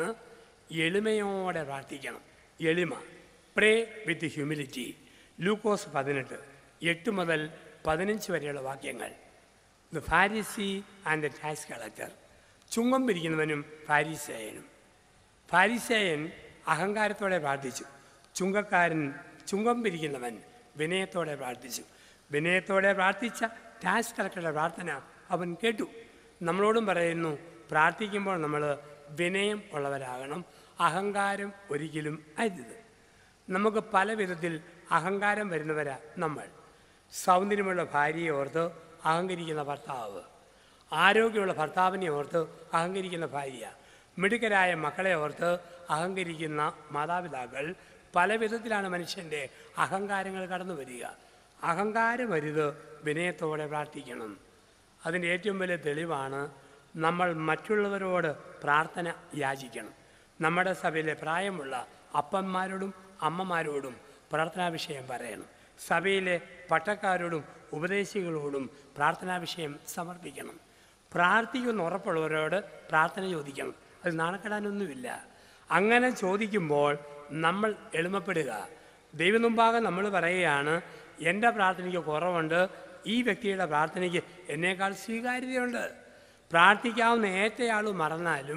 എളിമയോടെ പ്രാർത്ഥിക്കണം എളിമ പ്രേ വിത്ത് ഹ്യൂമിലിറ്റി ലൂക്കോസ് പതിനെട്ട് എട്ട് മുതൽ പതിനഞ്ച് വരെയുള്ള വാക്യങ്ങൾ the Pharisee and the tax collector ചുങ്കം പിരിക്കുന്നവനും ഫാരിസേയനും ഫാരിസേയൻ അഹങ്കാരത്തോടെ പ്രാർത്ഥിച്ചു ചുങ്കക്കാരൻ ചുങ്കം പിരിക്കുന്നവൻ വിനയത്തോടെ പ്രാർത്ഥിച്ചു വിനയത്തോടെ പ്രാർത്ഥിച്ച ടാക്സ് കളക്ടറുടെ പ്രാർത്ഥന അവൻ കേട്ടു നമ്മളോടും പറയുന്നു പ്രാർത്ഥിക്കുമ്പോൾ നമ്മൾ വിനയം ഉള്ളവരാകണം അഹങ്കാരം ഒരിക്കലും അരുത് നമുക്ക് പല വിധത്തിൽ അഹങ്കാരം വരുന്നവരാ നമ്മൾ സൗന്ദര്യമുള്ള ഭാര്യയെ ഓർത്ത് അഹങ്കരിക്കുന്ന ഭർത്താവ് ആരോഗ്യമുള്ള ഭർത്താവിനെ ഓർത്ത് അഹങ്കരിക്കുന്ന ഭാര്യ മിടുക്കരായ മക്കളെ ഓർത്ത് അഹങ്കരിക്കുന്ന മാതാപിതാക്കൾ പല വിധത്തിലാണ് മനുഷ്യൻ്റെ അഹങ്കാരങ്ങൾ കടന്നു വരിക അഹങ്കാരം വരുത് വിനയത്തോടെ പ്രാർത്ഥിക്കണം അതിൻ്റെ ഏറ്റവും വലിയ തെളിവാണ് നമ്മൾ മറ്റുള്ളവരോട് പ്രാർത്ഥന യാചിക്കണം നമ്മുടെ സഭയിലെ പ്രായമുള്ള അപ്പന്മാരോടും അമ്മമാരോടും പ്രാർത്ഥനാ വിഷയം പറയണം സഭയിലെ പട്ടക്കാരോടും ഉപദേശികളോടും പ്രാർത്ഥനാ വിഷയം സമർപ്പിക്കണം പ്രാർത്ഥിക്കുന്ന ഉറപ്പുള്ളവരോട് പ്രാർത്ഥന ചോദിക്കണം അത് നാണക്കെടാനൊന്നുമില്ല അങ്ങനെ ചോദിക്കുമ്പോൾ നമ്മൾ എളിമപ്പെടുക ദൈവമുമ്പാകെ നമ്മൾ പറയുകയാണ് എൻ്റെ പ്രാർത്ഥനയ്ക്ക് കുറവുണ്ട് ഈ വ്യക്തിയുടെ പ്രാർത്ഥനയ്ക്ക് എന്നേക്കാൾ സ്വീകാര്യതയുണ്ട് പ്രാർത്ഥിക്കാവുന്ന ഏറ്റയാൾ മറന്നാലും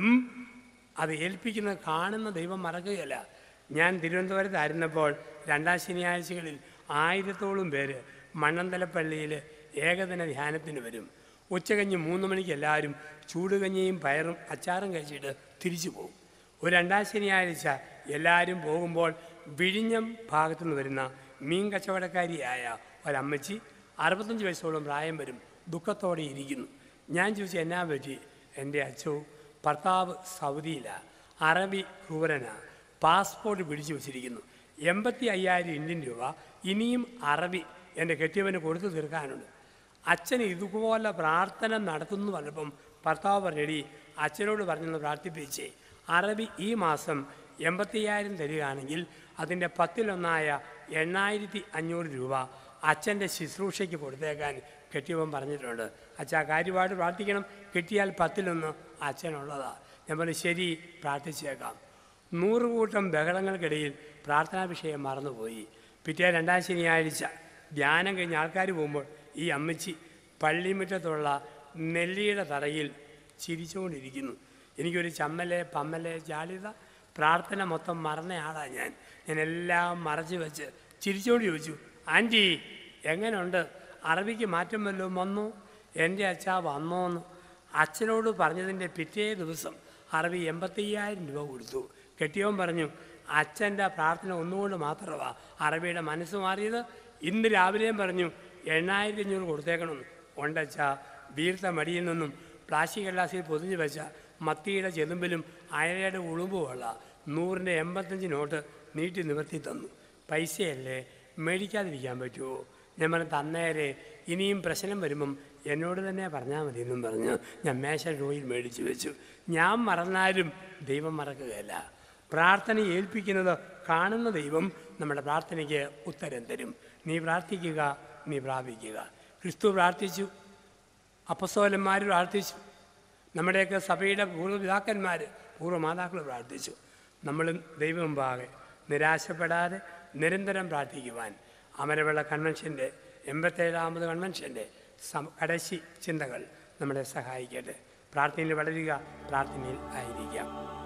അത് ഏൽപ്പിക്കുന്നത് കാണുന്ന ദൈവം മറക്കുകയില്ല ഞാൻ തിരുവനന്തപുരത്തായിരുന്നപ്പോൾ രണ്ടാം ശനിയാഴ്ചകളിൽ ആയിരത്തോളം പേര് മണ്ണന്തലപ്പള്ളിയിൽ ഏകദിന ധ്യാനത്തിന് വരും ഉച്ചകഞ്ഞ് മൂന്ന് മണിക്ക് എല്ലാവരും ചൂടുകഞ്ഞിയും പയറും അച്ചാറും കഴിച്ചിട്ട് തിരിച്ചു പോകും ഒരു രണ്ടാം ശനിയാഴ്ച എല്ലാവരും പോകുമ്പോൾ വിഴിഞ്ഞം ഭാഗത്തു നിന്ന് വരുന്ന മീൻ കച്ചവടക്കാരിയായ ഒരമ്മച്ചി അറുപത്തഞ്ച് വയസ്സോളം പ്രായം വരും ദുഃഖത്തോടെ ഇരിക്കുന്നു ഞാൻ ചോദിച്ചു എന്നാ പറ്റി എൻ്റെ അച്ഛോ ഭർത്താവ് സൗദിയിലാണ് അറബി ക്രൂരനാണ് പാസ്പോർട്ട് പിടിച്ചു വച്ചിരിക്കുന്നു എൺപത്തി അയ്യായിരം ഇന്ത്യൻ രൂപ ഇനിയും അറബി എൻ്റെ കെട്ടിയവന് കൊടുത്തു തീർക്കാനുണ്ട് അച്ഛൻ ഇതുപോലെ പ്രാർത്ഥന നടത്തുന്നു പറഞ്ഞപ്പം ഭർത്താവ് പറഞ്ഞടി അച്ഛനോട് പറഞ്ഞൊന്ന് പ്രാർത്ഥിപ്പിച്ചേ അറബി ഈ മാസം എൺപത്തിയ്യായിരം തരികയാണെങ്കിൽ അതിൻ്റെ പത്തിലൊന്നായ എണ്ണായിരത്തി അഞ്ഞൂറ് രൂപ അച്ഛൻ്റെ ശുശ്രൂഷയ്ക്ക് കൊടുത്തേക്കാൻ കെട്ടിയവൻ പറഞ്ഞിട്ടുണ്ട് അച്ഛാ കാര്യമായിട്ട് പ്രാർത്ഥിക്കണം കിട്ടിയാൽ പത്തിലൊന്ന് അച്ഛനുള്ളതാ ഞാൻ പറഞ്ഞു ശരി പ്രാർത്ഥിച്ചേക്കാം നൂറ് കൂട്ടം ബഹളങ്ങൾക്കിടയിൽ പ്രാർത്ഥനാ വിഷയം മറന്നുപോയി പിറ്റേ രണ്ടാം ശനിയാഴ്ച ധ്യാനം കഴിഞ്ഞ് ആൾക്കാർ പോകുമ്പോൾ ഈ അമ്മച്ചി പള്ളിമുറ്റത്തുള്ള നെല്ലിയുടെ തറയിൽ ചിരിച്ചുകൊണ്ടിരിക്കുന്നു എനിക്കൊരു ചമ്മലെ പമ്മലെ ജാളിത പ്രാർത്ഥന മൊത്തം മറന്ന ആളാണ് ഞാൻ ഞാൻ എല്ലാം മറച്ചു വെച്ച് ചിരിച്ചുകൊണ്ട് ചോദിച്ചു ആൻറ്റി എങ്ങനെയുണ്ട് അറബിക്ക് മാറ്റം വല്ലതും വന്നു എൻ്റെ അച്ഛാ വന്നോന്ന് അച്ഛനോട് പറഞ്ഞതിൻ്റെ പിറ്റേ ദിവസം അറബി എൺപത്തയ്യായിരം രൂപ കൊടുത്തു കെട്ടിയവൻ പറഞ്ഞു അച്ഛൻ്റെ പ്രാർത്ഥന ഒന്നുകൊണ്ട് മാത്രമാ അറബിയുടെ മനസ്സ് മാറിയത് ഇന്ന് രാവിലെയും പറഞ്ഞു എണ്ണായിരത്തി അഞ്ഞൂറ് കൊടുത്തേക്കണമെന്ന് ഉണ്ടച്ച വീർത്ത മടിയിൽ നിന്നും പ്ലാസ്റ്റിക് ഗ്ലാസ്സിൽ പൊതിഞ്ഞു വെച്ച മത്തിയുടെ ചെതുമ്പിലും അയലയുടെ ഉളുമ്പുമുള്ള നൂറിൻ്റെ എൺപത്തഞ്ച് നോട്ട് നീട്ടി നിവർത്തി തന്നു പൈസയല്ലേ മേടിക്കാതിരിക്കാൻ പറ്റുമോ ഞാൻ പറഞ്ഞു തന്നേരെ ഇനിയും പ്രശ്നം വരുമ്പം എന്നോട് തന്നെ പറഞ്ഞാൽ മതി എന്നും പറഞ്ഞ് ഞാൻ മേശ ഡ്രോയിൽ മേടിച്ചു വെച്ചു ഞാൻ മറന്നാലും ദൈവം മറക്കുകയല്ല പ്രാർത്ഥന ഏൽപ്പിക്കുന്നത് കാണുന്ന ദൈവം നമ്മുടെ പ്രാർത്ഥനയ്ക്ക് ഉത്തരം തരും നീ പ്രാർത്ഥിക്കുക നീ പ്രാപിക്കുക ക്രിസ്തു പ്രാർത്ഥിച്ചു അപ്പസ്തോലന്മാർ പ്രാർത്ഥിച്ചു നമ്മുടെയൊക്കെ സഭയുടെ പൂർവ്വപിതാക്കന്മാർ പൂർവ്വമാതാക്കൾ പ്രാർത്ഥിച്ചു നമ്മൾ ദൈവം മുമ്പാകെ നിരാശപ്പെടാതെ നിരന്തരം പ്രാർത്ഥിക്കുവാൻ അമരവിള കൺവെൻഷൻ്റെ എൺപത്തേഴാമത് കൺവെൻഷൻ്റെ സം കടശി ചിന്തകൾ നമ്മളെ സഹായിക്കട്ടെ പ്രാർത്ഥനയിൽ വളരുക പ്രാർത്ഥനയിൽ ആയിരിക്കാം